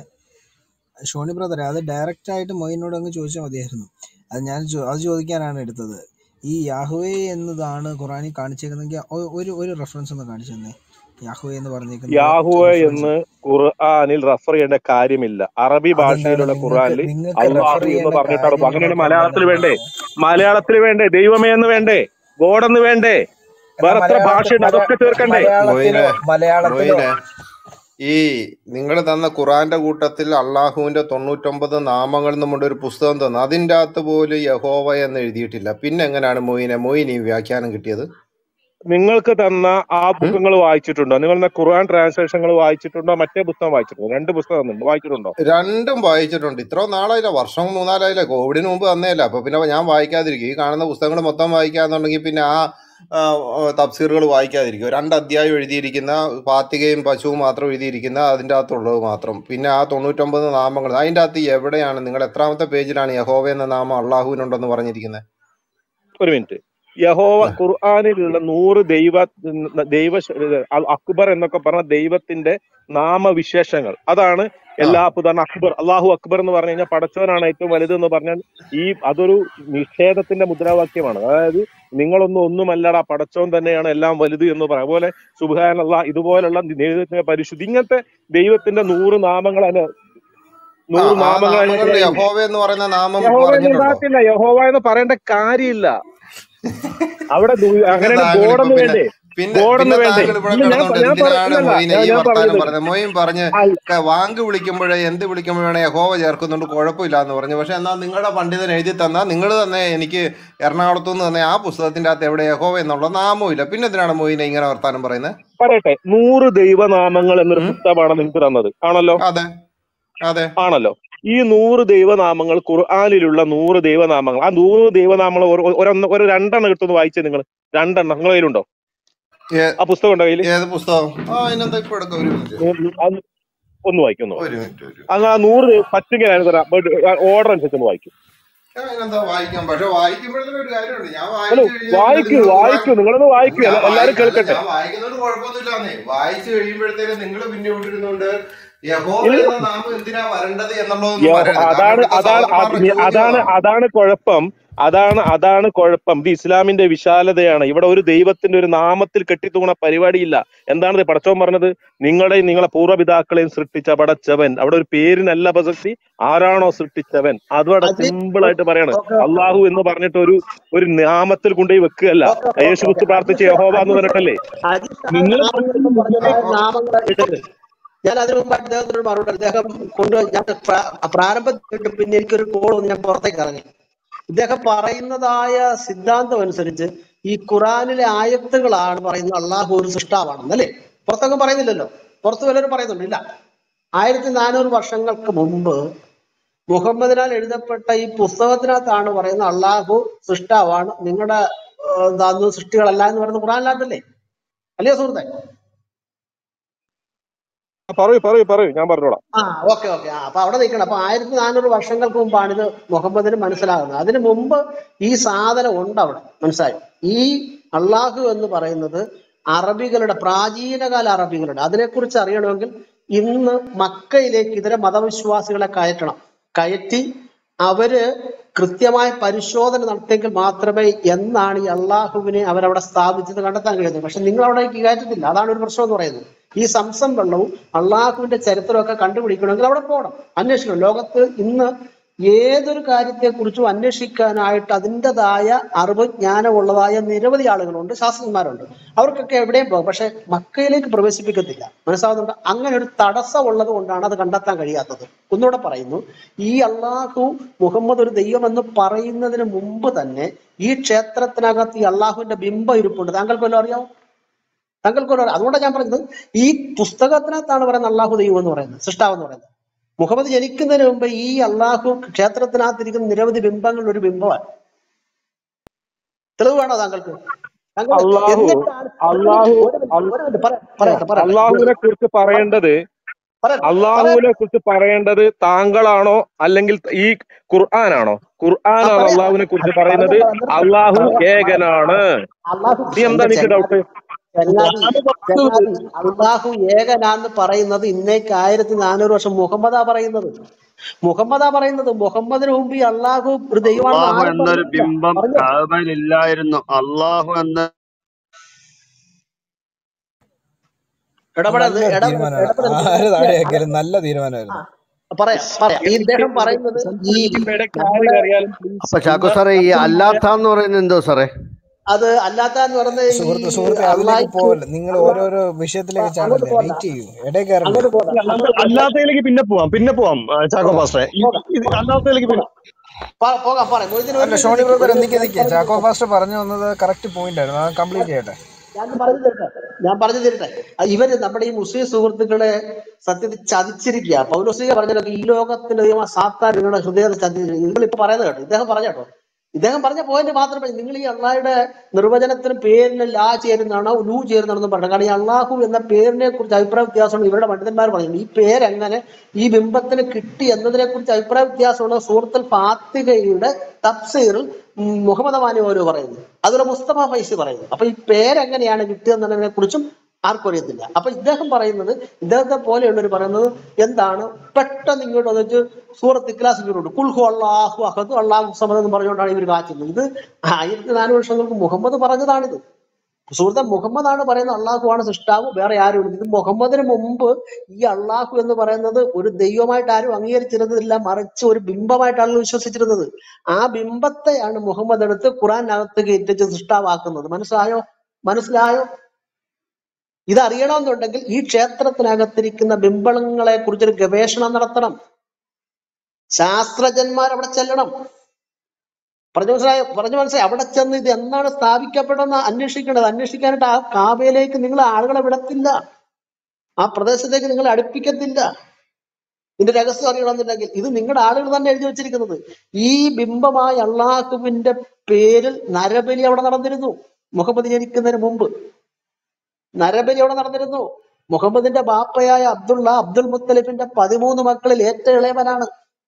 ഷോണി ബ്രദറെ അത് ഡയറക്റ്റ് ആയിട്ട് മൊയിനോട് അങ്ങ് ചോദിച്ചാൽ മതിയായിരുന്നു അത് ഞാൻ ചോ- അത് ചോദിക്കാനാണ് എടുത്തത് ഈ യാഹുവേ എന്നതാണ് ഖുറാനിൽ കാണിച്ചേക്കുന്നെങ്കിൽ ഒ- ഒരു ഒരു റെഫറൻസ് ഒന്ന് കാണിച്ചു തന്നെ യാഹുവേ എന്ന് പറഞ്ഞേക്കുന്ന യാഹുവ റെഫറൻസ് എന്ന് ഖുർആനിൽ റെഫർ ചെയ്യേണ്ട കാര്യമില്ല അറബി അതെന്താണ് ഭാഷയിലുള്ള നിങ്ങൾക്ക് ഖുർആനിൽ നിങ്ങൾക്ക് റെഫർ അള്ളാഹു എന്ന് ചെയ്യേണ്ട പറഞ്ഞിട്ടാണ് കാര്യം അങ്ങനെയാണ് നിങ്ങൾക്ക് മലയാളത്തിൽ വേണ്ടേ എന്താണ് മലയാളത്തിൽ വേണ്ടേ ദൈവമേ എന്ന് വേണ്ടേ ഗോഡെന്ന് വേണ്ടേ എന്നാ വേറെ എത്ര മലയാളത്തിൽ ഭാഷയുണ്ട് മലയാ അതൊക്കെ ചേർക്കണ്ടേ മലയാളത്തിലോ മൊയിനെ മലയാളത്തിലോ മൊയിനെ ഈ നിങ്ങൾ തന്ന ഖുറാന്റെ കൂട്ടത്തിൽ അള്ളാഹുവിന്റെ തൊണ്ണൂറ്റൊമ്പത് നാമങ്ങൾ എന്നുകൊണ്ട് ഒരു പുസ്തകം തന്നു അതിൻ്റെ അകത്ത് പോലും യഹോവ എന്ന് എഴുതിയിട്ടില്ല പിന്നെ എങ്ങനെയാണ് മൊയിനെ മൊയിൻ ഈ വ്യാഖ്യാനം കിട്ടിയത് നിങ്ങൾക്ക് തന്ന ആ ഉം? പുസ്തകങ്ങൾ വായിച്ചിട്ടുണ്ടോ നിങ്ങൾ തന്ന ഖുർആൻ ട്രാൻസ്ലേഷനുകൾ വായിച്ചിട്ടുണ്ടോ മറ്റേ പുസ്തകം വായിച്ചിട്ടുണ്ടോ രണ്ട് പുസ്തകം തന്നിട്ടുണ്ട് വായിച്ചിട്ടുണ്ടോ രണ്ടും വായിച്ചിട്ടുണ്ട് ഇത്ര നാളായില്ല വർഷം മൂന്നാലായില്ല കോവിഡിന് മുമ്പ് തന്നെയല്ല അപ്പൊ പിന്നെ ഞാൻ വായിക്കാതിരിക്കും ഈ കാണുന്ന പുസ്തകങ്ങൾ മൊത്തം വായിക്കാന്നുണ്ടെങ്കിൽ പിന്നെ ആ ആ, ആ, തഫ്സീറുകൾ വായിക്കാതിരിക്കും രണ്ട് അധ്യായം എഴുതിയിരിക്കുന്ന പാത്തികയും പശുവും മാത്രം എഴുതിയിരിക്കുന്ന അതിൻ്റെ അകത്തുള്ളത് മാത്രം പിന്നെ ആ തൊണ്ണൂറ്റൊമ്പത് നാമങ്ങൾ അതിൻ്റെ അകത്ത് എവിടെയാണ് നിങ്ങൾ എത്രാമത്തെ പേജിലാണ് യഹോവ എന്ന നാമം അള്ളാഹുവിനുണ്ടെന്ന് പറഞ്ഞിരിക്കുന്നത് ഒരു മിനിറ്റ് യഹോവ ഖുർആാനിലുള്ള നൂറ് ദൈവ ദൈവ അൽ അക്ബർ എന്നൊക്കെ പറഞ്ഞ ദൈവത്തിന്റെ നാമവിശേഷങ്ങൾ അതാണ് ആ എല്ലാ ഉദാഹരണം അക്ബർ അള്ളാഹു അക്ബർ എന്ന് പറഞ്ഞു കഴിഞ്ഞാൽ പടച്ചവനാണ് ഏറ്റവും വലുത് എന്ന് പറഞ്ഞാൽ ഈ അതൊരു നിഷേധത്തിന്റെ മുദ്രാവാക്യമാണ് അതായത് നിങ്ങളൊന്നും ഒന്നുമല്ലടാ പടച്ചവൻ തന്നെയാണ് എല്ലാം വലുത് എന്ന് പറയാം അതുപോലെ സുബാനുള്ള ഇതുപോലുള്ള ദൈവത്തിന്റെ പരിശുദ്ധി ഇങ്ങനത്തെ ദൈവത്തിന്റെ നൂറ് നാമങ്ങൾ അതിന് ആ നൂറ് ആ നാമങ്ങൾ നാമങ്ങളിൽ അതിനകത്ത് യഹോവ എന്ന് പറയുന്ന നാമം യഹോവ എന്ന് പറഞ്ഞിട്ടുണ്ടോ ഉണ്ടാകത്തില്ല യഹോവ എന്ന് പറയേണ്ട കാര്യമില്ല അവിടെ ദു- പിന്നെ അങ്ങനെയാണ് താങ്കൾ ഇപ്പൊ ഗോഡെന്ന് പിന്നെ വേണ്ടേ പിന്നെ ഗോഡെന്ന് പിന്നെ വേണ്ടേ താങ്കൾ ഇവിടെ ഇല്ല ഞാൻ കിടന്നുകൊണ്ട് പ- ഞാൻ പറ എന്തിനാണ് ഇല്ലല്ല മൊയിനെ ഞാൻ ഈ ഞാൻ വർത്താനം പറഞ്ഞത് പറഞ്ഞത് മൊയിൻ പറഞ്ഞ് അല്ല ക- വാങ്ക് വിളിക്കുമ്പോഴേ എന്ത് വിളിക്കുമ്പോഴാണ് യഹോവ ചേർക്കുന്നുണ്ട് കുഴപ്പമില്ല എന്ന് പറഞ്ഞു പക്ഷെ എന്നാൽ നിങ്ങളുടെ പണ്ഡിതൻ എഴുതി തന്നാൽ നിങ്ങൾ തന്നെ എനിക്ക് എറണാകുളത്തു നിന്ന് തന്നെ ആ പുസ്തകത്തിന്റെ അകത്ത് എവിടെ യഹോവ എന്നുള്ള നാമവും ഇല്ല പിന്നെ എന്തിനാണ് മൊയിനെ ഇങ്ങനെ വർത്താനം പറയുന്നത് പറയട്ടെ നൂറ് ദൈവനാമങ്ങൾ എന്നൊരു ഉം. പുസ്തകമാണ് നിങ്ങൾക്ക് തന്നത് ആണല്ലോ അതെ അതെ ആണല്ലോ ഈ നൂറ് ദൈവനാമങ്ങൾ ഖുർആാനിലുള്ള നൂറ് ദൈവനാമങ്ങൾ ആ നൂറ് ദൈവനാമങ്ങൾ ഒരു ഒരു- ഒരു രണ്ടെണ്ണം കിട്ടുമെന്ന് വായിച്ചേ നിങ്ങൾ രണ്ടെണ്ണം നിങ്ങളെ കയ്യിലുണ്ടോ ഏ- ആ പുസ്തകം ഉണ്ടോ കയ്യിൽ ഏത് പുസ്തകം ആ അതിനെന്താ ഇപ്പൊ എടുക്കാം ഒരു മിനിറ്റ് ഒന്ന് വായിക്കും ഒന്ന് വായിക്കും ഒരു മിനിറ്റ് ഒരു അങ്ങ് ആ നൂറ് ദൈവ- പറ്റുമെങ്കിൽ ഞാൻ തരാം ഓർഡർ അനുസരിച്ച് ഒന്ന് വായിക്കും അതിനെന്താ വായിക്കാം പക്ഷെ വായിക്കുമ്പോഴത്തേനും ഒരു കാര്യമുണ്ട് ഞാൻ ഹലോ വായിച്ചു കഴിഞ്ഞാൽ വായിക്കൂ നിങ്ങൾ വായിക്കൂ നിങ്ങളൊന്ന് വായിക്കൂ ഞാൻ എല്ലാ- എല്ലാരും വായിക്കല്ല കേൾക്കട്ടെ ഞാൻ വായിക്കുന്നതുകൊണ്ട് കുഴപ്പമൊന്നുമില്ലാന്നേ വായിച്ചു കഴിയുമ്പോഴത്തേനും നിങ്ങൾ പിന്നെ വിട്ടിരുന്നുകൊണ്ട് യഹോവ ഇല്ല എന്ന നാമം എന്തിനാ വരേണ്ടത് എന്നുള്ളതൊന്നും യോ- പറയരുത് കാരണം അതാണ് ഇവിടുത്തെ അതാണ് അത് സഹോദരന്മാരുടെ അതാണ് ചോദ്യമാണ് അതാണ് കുഴപ്പം അതാണ് അതാണ് കുഴപ്പം ഇത് ഇസ്ലാമിന്റെ വിശാലതയാണ് ഇവിടെ ഒരു ദൈവത്തിന്റെ ഒരു നാമത്തിൽ കെട്ടിത്തൂണ പരിപാടിയില്ല എന്താണ് ഇത് പടച്ചവൻ പറഞ്ഞത് നിങ്ങളെയും നിങ്ങളെ പൂർവ്വപിതാക്കളെയും സൃഷ്ടിച്ച പടച്ചവൻ അവിടെ ഒരു പേരിനല്ല പ്രസക്തി ആരാണോ സൃഷ്ടിച്ചവൻ അതവിടെ അജി സിമ്പിൾ ആയിട്ട് പറയാണ് ഓക്കെ ഓക്കെ അള്ളാഹു എന്ന് പറഞ്ഞിട്ട് ഒരു ഒരു നാമത്തിൽ കൊണ്ടുപോയി വെക്കുകയല്ല okay okay Yeshu okay Kristu പ്രാർത്ഥിച്ച അജീഷ് യഹോവ എന്ന് അജീഷ് പറഞ്ഞിട്ടല്ലേ അജീഷ് നിങ്ങൾ നാമങ്ങൾ ഇപ്പൊ പറഞ്ഞതായ അപ്പൊ നാമങ്ങൾ ഇടരുത് ഞാൻ അതിനു മുമ്പ് അദ്ദേഹത്തിനോട് മറുപടി അദ്ദേഹം കൊണ്ട് ഞാൻ പ്രാ- പ്രാരംഭത്തിൽ പിന്നെ എനിക്കൊരു കോൾ വന്ന് ഞാൻ പുറത്തേക്ക് ഇറങ്ങി ഇദ്ദേഹം പറയുന്നതായ സിദ്ധാന്തം അനുസരിച്ച് ഈ ഖുറാനിലെ ആയത്തുകളാണ് പറയുന്നത് അള്ളാഹു ഒരു സൃഷ്ടാവാണെന്ന് അല്ലേ പുറത്തൊക്കെ പറയുന്നില്ലല്ലോ പുറത്ത് വല്ലവരും പറയുന്നുണ്ട് ഇല്ല ആയിരത്തി നാനൂറ് വർഷങ്ങൾക്ക് മുമ്പ് മുഹമ്മദിനാൽ എഴുതപ്പെട്ട ഈ പുസ്തകത്തിനകത്താണ് പറയുന്നത് അള്ളാഹു സൃഷ്ടാവാണ് നിങ്ങളുടെ എന്താന്ന് സൃഷ്ടികളല്ല എന്ന് പറയുന്നത് ഖുറാനിനകത്തല്ലേ അല്ലയോ സുഹൃത്തെ പറയൂ പറയൂ പറയൂ ഞാൻ പറഞ്ഞോളാം ആ ഓക്കെ ഓക്കെ ആ അപ്പൊ അവിടെ നിൽക്കണം അപ്പൊ ആയിരത്തി നാനൂറ് വർഷങ്ങൾക്ക് മുമ്പാണ് ഇത് മുഹമ്മദിന് മനസ്സിലാകുന്നത് അതിനു മുമ്പ് ഈ സാധനം ഉണ്ട് അവിടെ മനസ്സിലായോ ഈ അള്ളാഹു എന്ന് പറയുന്നത് അറബികളുടെ പ്രാചീനകാല അറബികളുടെ അതിനെക്കുറിച്ച് അറിയണമെങ്കിൽ ഇന്ന് മക്കയിലേക്ക് ഇതര മതവിശ്വാസികളെ കയറ്റണം കയറ്റി അവര് കൃത്യമായ പരിശോധന നടത്തിയെങ്കിൽ മാത്രമേ എന്നാണ് ഈ അള്ളാഹുവിനെ അവരവിടെ സ്ഥാപിച്ചത് കണ്ടെത്താൻ കഴിയുന്നത് പക്ഷെ നിങ്ങൾ അവിടെ കയറ്റത്തില്ല അതാണ് ഒരു പ്രശ്നം എന്ന് പറയുന്നത് ഈ സംസം വെള്ളവും അള്ളാഹുവിന്റെ ചരിത്രമൊക്കെ കണ്ടുപിടിക്കണമെങ്കിൽ അവിടെ പോകണം അന്വേഷിക്കണം ലോകത്ത് ഇന്ന് ഏതൊരു കാര്യത്തെക്കുറിച്ചും അന്വേഷിക്കാനായിട്ട് അതിൻ്റെതായ അറിവ് ജ്ഞാനമുള്ളതായ നിരവധി ആളുകളുണ്ട് ശാസ്ത്രജ്ഞന്മാരുണ്ട് അവർക്കൊക്കെ എവിടെയും പോകും പക്ഷെ മക്കയിലേക്ക് പ്രവേശിപ്പിക്കത്തില്ല മനസ്സിലാവുന്നുണ്ട് അങ്ങനെ ഒരു തടസ്സം ഉള്ളത് കൊണ്ടാണ് അത് കണ്ടെത്താൻ കഴിയാത്തത് ഒന്നുകൂടെ പറയുന്നു ഈ അള്ളാഹു മുഹമ്മദ് ഒരു ദൈവം എന്ന് പറയുന്നതിന് മുമ്പ് തന്നെ ഈ ക്ഷേത്രത്തിനകത്ത് ഈ അള്ളാഹുവിന്റെ ബിംബം ഇരിപ്പുണ്ട് താങ്കൾക്ക് വല്ലതും അറിയാമോ താങ്കൾക്ക് വല്ലതും അറിയാം അതുകൊണ്ടാണ് ഞാൻ പറഞ്ഞത് ഈ പുസ്തകത്തിനകത്താണ് പറയുന്നത് അള്ളാഹു ദൈവം എന്ന് പറയുന്നത് സൃഷ്ടാവെന്ന് പറയുന്നത് മുഹമ്മദ് ജനിക്കുന്നതിന് മുമ്പ് ഈ അള്ളാഹു ക്ഷേത്രത്തിനകത്തിരിക്കുന്ന നിരവധി ബിംബങ്ങൾ ഒരു ബിംബമാണ് തെളിവ് വേണോ താങ്കൾക്ക് താങ്കൾ അള്ളാഹു എന്നിട്ടാണ് ഒരു അള്ളാഹു മിനിറ്റ് ഒരു മിനിറ്റ് ഒരു മിനിറ്റ് പറ- പറയട്ടെ പറയട്ടെ അള്ളാഹുവിനെ കുറിച്ച് പറയേണ്ടത് പറയട്ടെ പറയട്ടെ അള്ളാഹുവിനെ കുറിച്ച് പറയേണ്ടത് താങ്കളാണോ അല്ലെങ്കിൽ ഈ ഖുർആനാണോ ആ ഖുർആനാണ് പറയാം അള്ളാഹുവിനെ കുറിച്ച് അത് പറയുന്നത് പറഞ്ഞോളാം എന്നിട്ട് അള്ളാഹു പറയാം ഏകനാണ് അള്ളാഹു നീ എന്താ എന്റെ നിനക്ക് ഡൗട്ട് ചങ്ങാതി ചങ്ങാതി ചങ്ങാതി അള്ളാഹു ഏകനാന്ന് പറയുന്നത് ഇന്നേക്ക് ആയിരത്തി നാനൂറ് വർഷം മുഹമ്മദാ പറയുന്നത് മുഹമ്മദാ പറയുന്നത് മുഹമ്മദിന് മുമ്പ് ഈ അള്ളാഹു ഒരു ദൈവമാണെന്ന് അള്ളാഹു ആരും എന്നൊരു പറഞ്ഞിട്ടില്ല ബിംബം പറഞ്ഞോ കാബയിൽ ഇല്ലായിരുന്നു അള്ളാഹു എന്ന ഇടപെടരുത് നല്ലൊരു ഇടപെടരുത് തീരുമാനമാണ് ഇടപെടരുത് ആര് ഞാൻ- താഴെയാക്കിയാലും നല്ല ആ, തീരുമാനമായിരുന്നു പറയാം പറയാം ഈ ഇദ്ദേഹം പറയുന്നത് ഈ സംസാരിക്കുമ്പോ ഇടയ്ക്ക് ആര് നമ്മുടെ കയറിയാലും അപ്പൊ ചാക്കോ സാറേ ഈ അല്ലാത്ത എന്ന് പറയുന്നത് എന്തോ സാറേ അത് അല്ലാത്ത എന്ന് പറയുന്നത് ഈ സുഹൃത്ത് സുഹൃത്തെ അതിലേക്ക് അള്ളാഹിക്ക് പോവല്ല നിങ്ങൾ അള്ളാഹ് ഓരോരോ വിഷയത്തിലേക്ക് അങ്ങോട്ട് ചാടല്ലേ പോകണ്ട വെയിറ്റ് ചെയ്യൂ ഇടയിൽ കയറല്ലേ അങ്ങോട്ട് പോകണ്ട അല്ലാത്ത അങ്ങോട്ട് പോകണ്ട അല്ലാത്തതിലേക്ക് പിന്നെ പോവാം പിന്നെ പോവാം ആ, ചാക്കോ പോകാം പാസ്റ്ററെ ഈ- പോകാം ഇത് അല്ലാത്തതിലേക്ക് പിന്നെ പ- പോകാം പറയാം മൊയ്തീൻ ഒരു അല്ല മിനിറ്റ് ഷോണി നിൽക്കും ബ്രദർ ഒരു നിൽക്കുക ഞാൻ നിൽക്കുക പറഞ്ഞു ചാക്കോ തീർക്കാം ഫാസ്റ്റർ പറഞ്ഞു വന്നത് കറക്റ്റ് പോയിന്റ് ആയിരുന്നു അത് കംപ്ലീറ്റ് ചെയ്യട്ടെ ഞാൻ പറഞ്ഞു തരട്ടെ ഞാൻ പറഞ്ഞു തരട്ടെ ആ ഇവര് നമ്മുടെ ഈ മുസ്ലിം സുഹൃത്തുക്കളെ സത്യത്തിൽ ചതിച്ചിരിക്കുക പൗലോസിക പറഞ്ഞല്ലോ ഈ ലോകത്തിന്റെ ദൈവം സാത്താൻ നിങ്ങളുടെ ഹൃദയത്തെ ചതിച്ചിരിക്കുക നിങ്ങൾ ഇപ്പൊ പറയുന്നത് കേട്ടോ ഇദ്ദേഹം പറഞ്ഞ കേട്ടോ ഇദ്ദേഹം പറഞ്ഞ പോയിന്റ് മാത്രമേ നിങ്ങൾ ഈ അള്ളാഹയുടെ നിർവചനത്തിന് പേരിന് ലാ ചേരുന്നതാണോ ലൂ ചേരുന്നതാണെന്ന് പറഞ്ഞു കാരണം ഈ അള്ളാഹു എന്ന പേരിനെ കുറിച്ച് അഭിപ്രായ വ്യത്യാസമാണ് ഇവരുടെ പണ്ഡിതന്മാർ പറയുന്നത് ഈ പേരെങ്ങനെ ഈ ബിംബത്തിന് കിട്ടി എന്നതിനെ കുറിച്ച് അഭിപ്രായ വ്യത്യാസമുള്ള സൂറത്തുൽ ഫാത്തിഹയുടെ തഫ്സീറിൽ ഉം മുഹമ്മദ് മാനി ഓരോ പറയുന്നു അതുപോലെ മുസ്തഫ ഫൈസി പറയുന്നു അപ്പൊ ഈ പേരെങ്ങനെയാണ് കിട്ടിയതെന്നതിനെ കുറിച്ചും ആർക്കും അറിയത്തില്ല അപ്പൊ ഇദ്ദേഹം പറയുന്നത് ഇദ്ദേഹത്തെ പോലെയുള്ളവർ പറയുന്നത് എന്താണ് പെട്ടെന്ന് ഇങ്ങോട്ട് വന്നിട്ട് സൂറത്ത് ഇക്ലാസ് ഇങ്ങോട്ട് കുൽഹു അള്ളാഹു അഹദു അള്ളാഹു സമദ് എന്ന് പറഞ്ഞുകൊണ്ടാണ് ഇവർ കാച്ചുന്നത് ഇത് ആയിരത്തി നാല് വർഷങ്ങൾക്ക് മുഹമ്മദ് പറഞ്ഞതാണിത് സുഹൃത്തെ മുഹമ്മദാണ് പറയുന്നത് അള്ളാഹു ആണ് സൃഷ്ടാവ് വേറെ ആരും ഇല്ല. ഇത് മുഹമ്മദിന് മുമ്പ് ഈ അള്ളാഹു എന്ന് പറയുന്നത് ഒരു ദൈവമായിട്ട് ആരും അംഗീകരിച്ചിരുന്നതില്ല മറിച്ച് ഒരു ബിംബമായിട്ടാണ് വിശ്വസിച്ചിരുന്നത് ആ ബിംബത്തെയാണ് മുഹമ്മദ് എടുത്ത് ഖുറാനകത്ത് കയറ്റിച്ച് സൃഷ്ടാവാക്കുന്നത് മനസ്സിലായോ മനസ്സിലായോ ഇത് അറിയണമെന്നുണ്ടെങ്കിൽ ഈ ക്ഷേത്രത്തിനകത്തിരിക്കുന്ന ബിംബങ്ങളെ കുറിച്ചൊരു ഗവേഷണം നടത്തണം ശാസ്ത്രജ്ഞന്മാർ അവിടെ ചെല്ലണം പറഞ്ഞു മനസ്സിലായ പറഞ്ഞു മനസ്സിലായി അവിടെ ചെന്ന് ഇത് എന്നാണ് സ്ഥാപിക്കപ്പെട്ടതെന്ന് അന്വേഷിക്കേണ്ടത് അന്വേഷിക്കാനായിട്ട് ആ കാബയിലേക്ക് നിങ്ങൾ ആളുകളെ വിടത്തില്ല ആ പ്രദേശത്തേക്ക് നിങ്ങൾ അടുപ്പിക്കത്തില്ല ഇതിന്റെ രഹസ്യം അറിയണമെന്നുണ്ടെങ്കിൽ ഇത് നിങ്ങളുടെ ആളുകൾ തന്നെ എഴുതി വെച്ചിരിക്കുന്നത് ഈ ബിംബമായ അള്ളാഹുവിന്റെ പേരിൽ നരബലി അവിടെ നടന്നിരുന്നു മുഹമ്മദ് ജനിക്കുന്നതിന് മുമ്പ് നരബലി അവിടെ നടന്നിരുന്നു മുഹമ്മദിന്റെ ബാപ്പയായ അബ്ദുള്ള അബ്ദുൽ മുത്തലിഫിന്റെ പതിമൂന്ന് മക്കളിൽ ഏറ്റവും ഇളയവനാണ്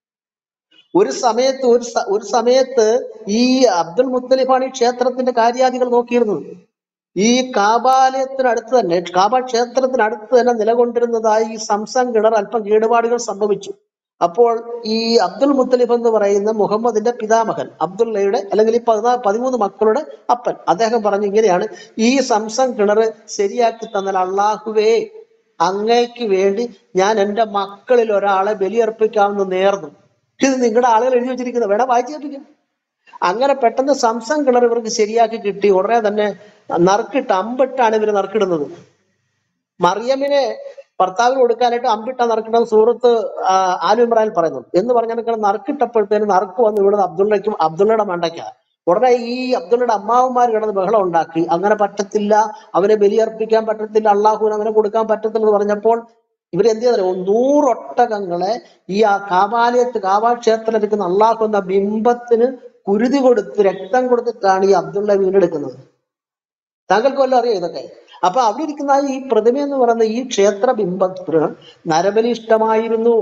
ഒരു സമയത്ത് ഒരു സ- ഒരു സമയത്ത് ഈ അബ്ദുൽ മുത്തലിഫാണ് ഈ ക്ഷേത്രത്തിന്റെ കാര്യാദികൾ നോക്കിയിരുന്നത് ഈ കാബാലയത്തിനടുത്ത് തന്നെ കാബ ക്ഷേത്രത്തിനടുത്ത് തന്നെ നിലകൊണ്ടിരുന്നതായി ഈ സംസം കിണർ അല്പം കേടുപാടുകൾ സംഭവിച്ചു അപ്പോൾ ഈ അബ്ദുൽ മുത്തലിഫ് എന്ന് പറയുന്ന മുഹമ്മദിന്റെ പിതാമഹൻ അബ്ദുള്ളയുടെ അല്ലെങ്കിൽ ഈ പതിനാ പതിമൂന്ന് മക്കളുടെ അപ്പൻ അദ്ദേഹം പറഞ്ഞു ഇങ്ങനെയാണ് ഈ സംസം കിണർ ശരിയാക്കി തന്നാൽ അള്ളാഹുവേ അങ്ങേക്ക് വേണ്ടി ഞാൻ എന്റെ മക്കളിൽ ഒരാളെ ബലിയർപ്പിക്കാമെന്ന് നേർന്നു ഇത് നിങ്ങളുടെ ആളുകൾ എഴുതി വെച്ചിരിക്കുന്നത് വേണം വായിച്ചു കേൾപ്പിക്കാം അങ്ങനെ പെട്ടെന്ന് സംസം കിണർ ഇവർക്ക് ശരിയാക്കി കിട്ടി ഉടനെ തന്നെ നറുക്കിട്ട് അമ്പിട്ടാണ് ഇവര് നറുക്കിടുന്നത് മറിയമ്മിനെ ഭർത്താവിന് കൊടുക്കാനായിട്ട് അമ്പിട്ട നറുക്കിട്ട സൂറത്ത് ആ, ആലു ഇമ്രാൻ പറയുന്നു എന്ന് പറഞ്ഞാൽ നറുക്കിട്ടപ്പോഴത്തേന് നറുക്ക് വന്ന് ഇവിടെ അബ്ദുള്ളയ്ക്കും അബ്ദുള്ളയുടെ മണ്ടയ്ക്ക ഉടനെ ഈ അബ്ദുള്ളയുടെ അമ്മാവന്മാർ കിടന്ന് ബഹളം ഉണ്ടാക്കി അങ്ങനെ പറ്റത്തില്ല അവനെ ബലിയർപ്പിക്കാൻ പറ്റത്തില്ല അള്ളാഹുവിന് അങ്ങനെ കൊടുക്കാൻ പറ്റത്തില്ല എന്ന് പറഞ്ഞപ്പോൾ ഇവർ എന്ത് ചെയ്തു നൂറൊട്ടകങ്ങളെ ഈ ആ കാവാലയത്ത് കാവാ ക്ഷേത്രത്തിൽ ഇരിക്കുന്ന അള്ളാഹു എന്ന ബിംബത്തിന് കുരുതി കൊടുത്ത് രക്തം കൊടുത്തിട്ടാണ് ഈ അബ്ദുള്ള വീണ്ടെടുക്കുന്നത് താങ്കൾക്ക് വല്ലതും അറിയോ ഇതൊക്കെ അപ്പൊ അവിടെ ഇരിക്കുന്ന ഈ പ്രതിമ എന്ന് പറയുന്ന ഈ ക്ഷേത്ര ബിംബത്തിന് നരബലി ഇഷ്ടമായിരുന്നു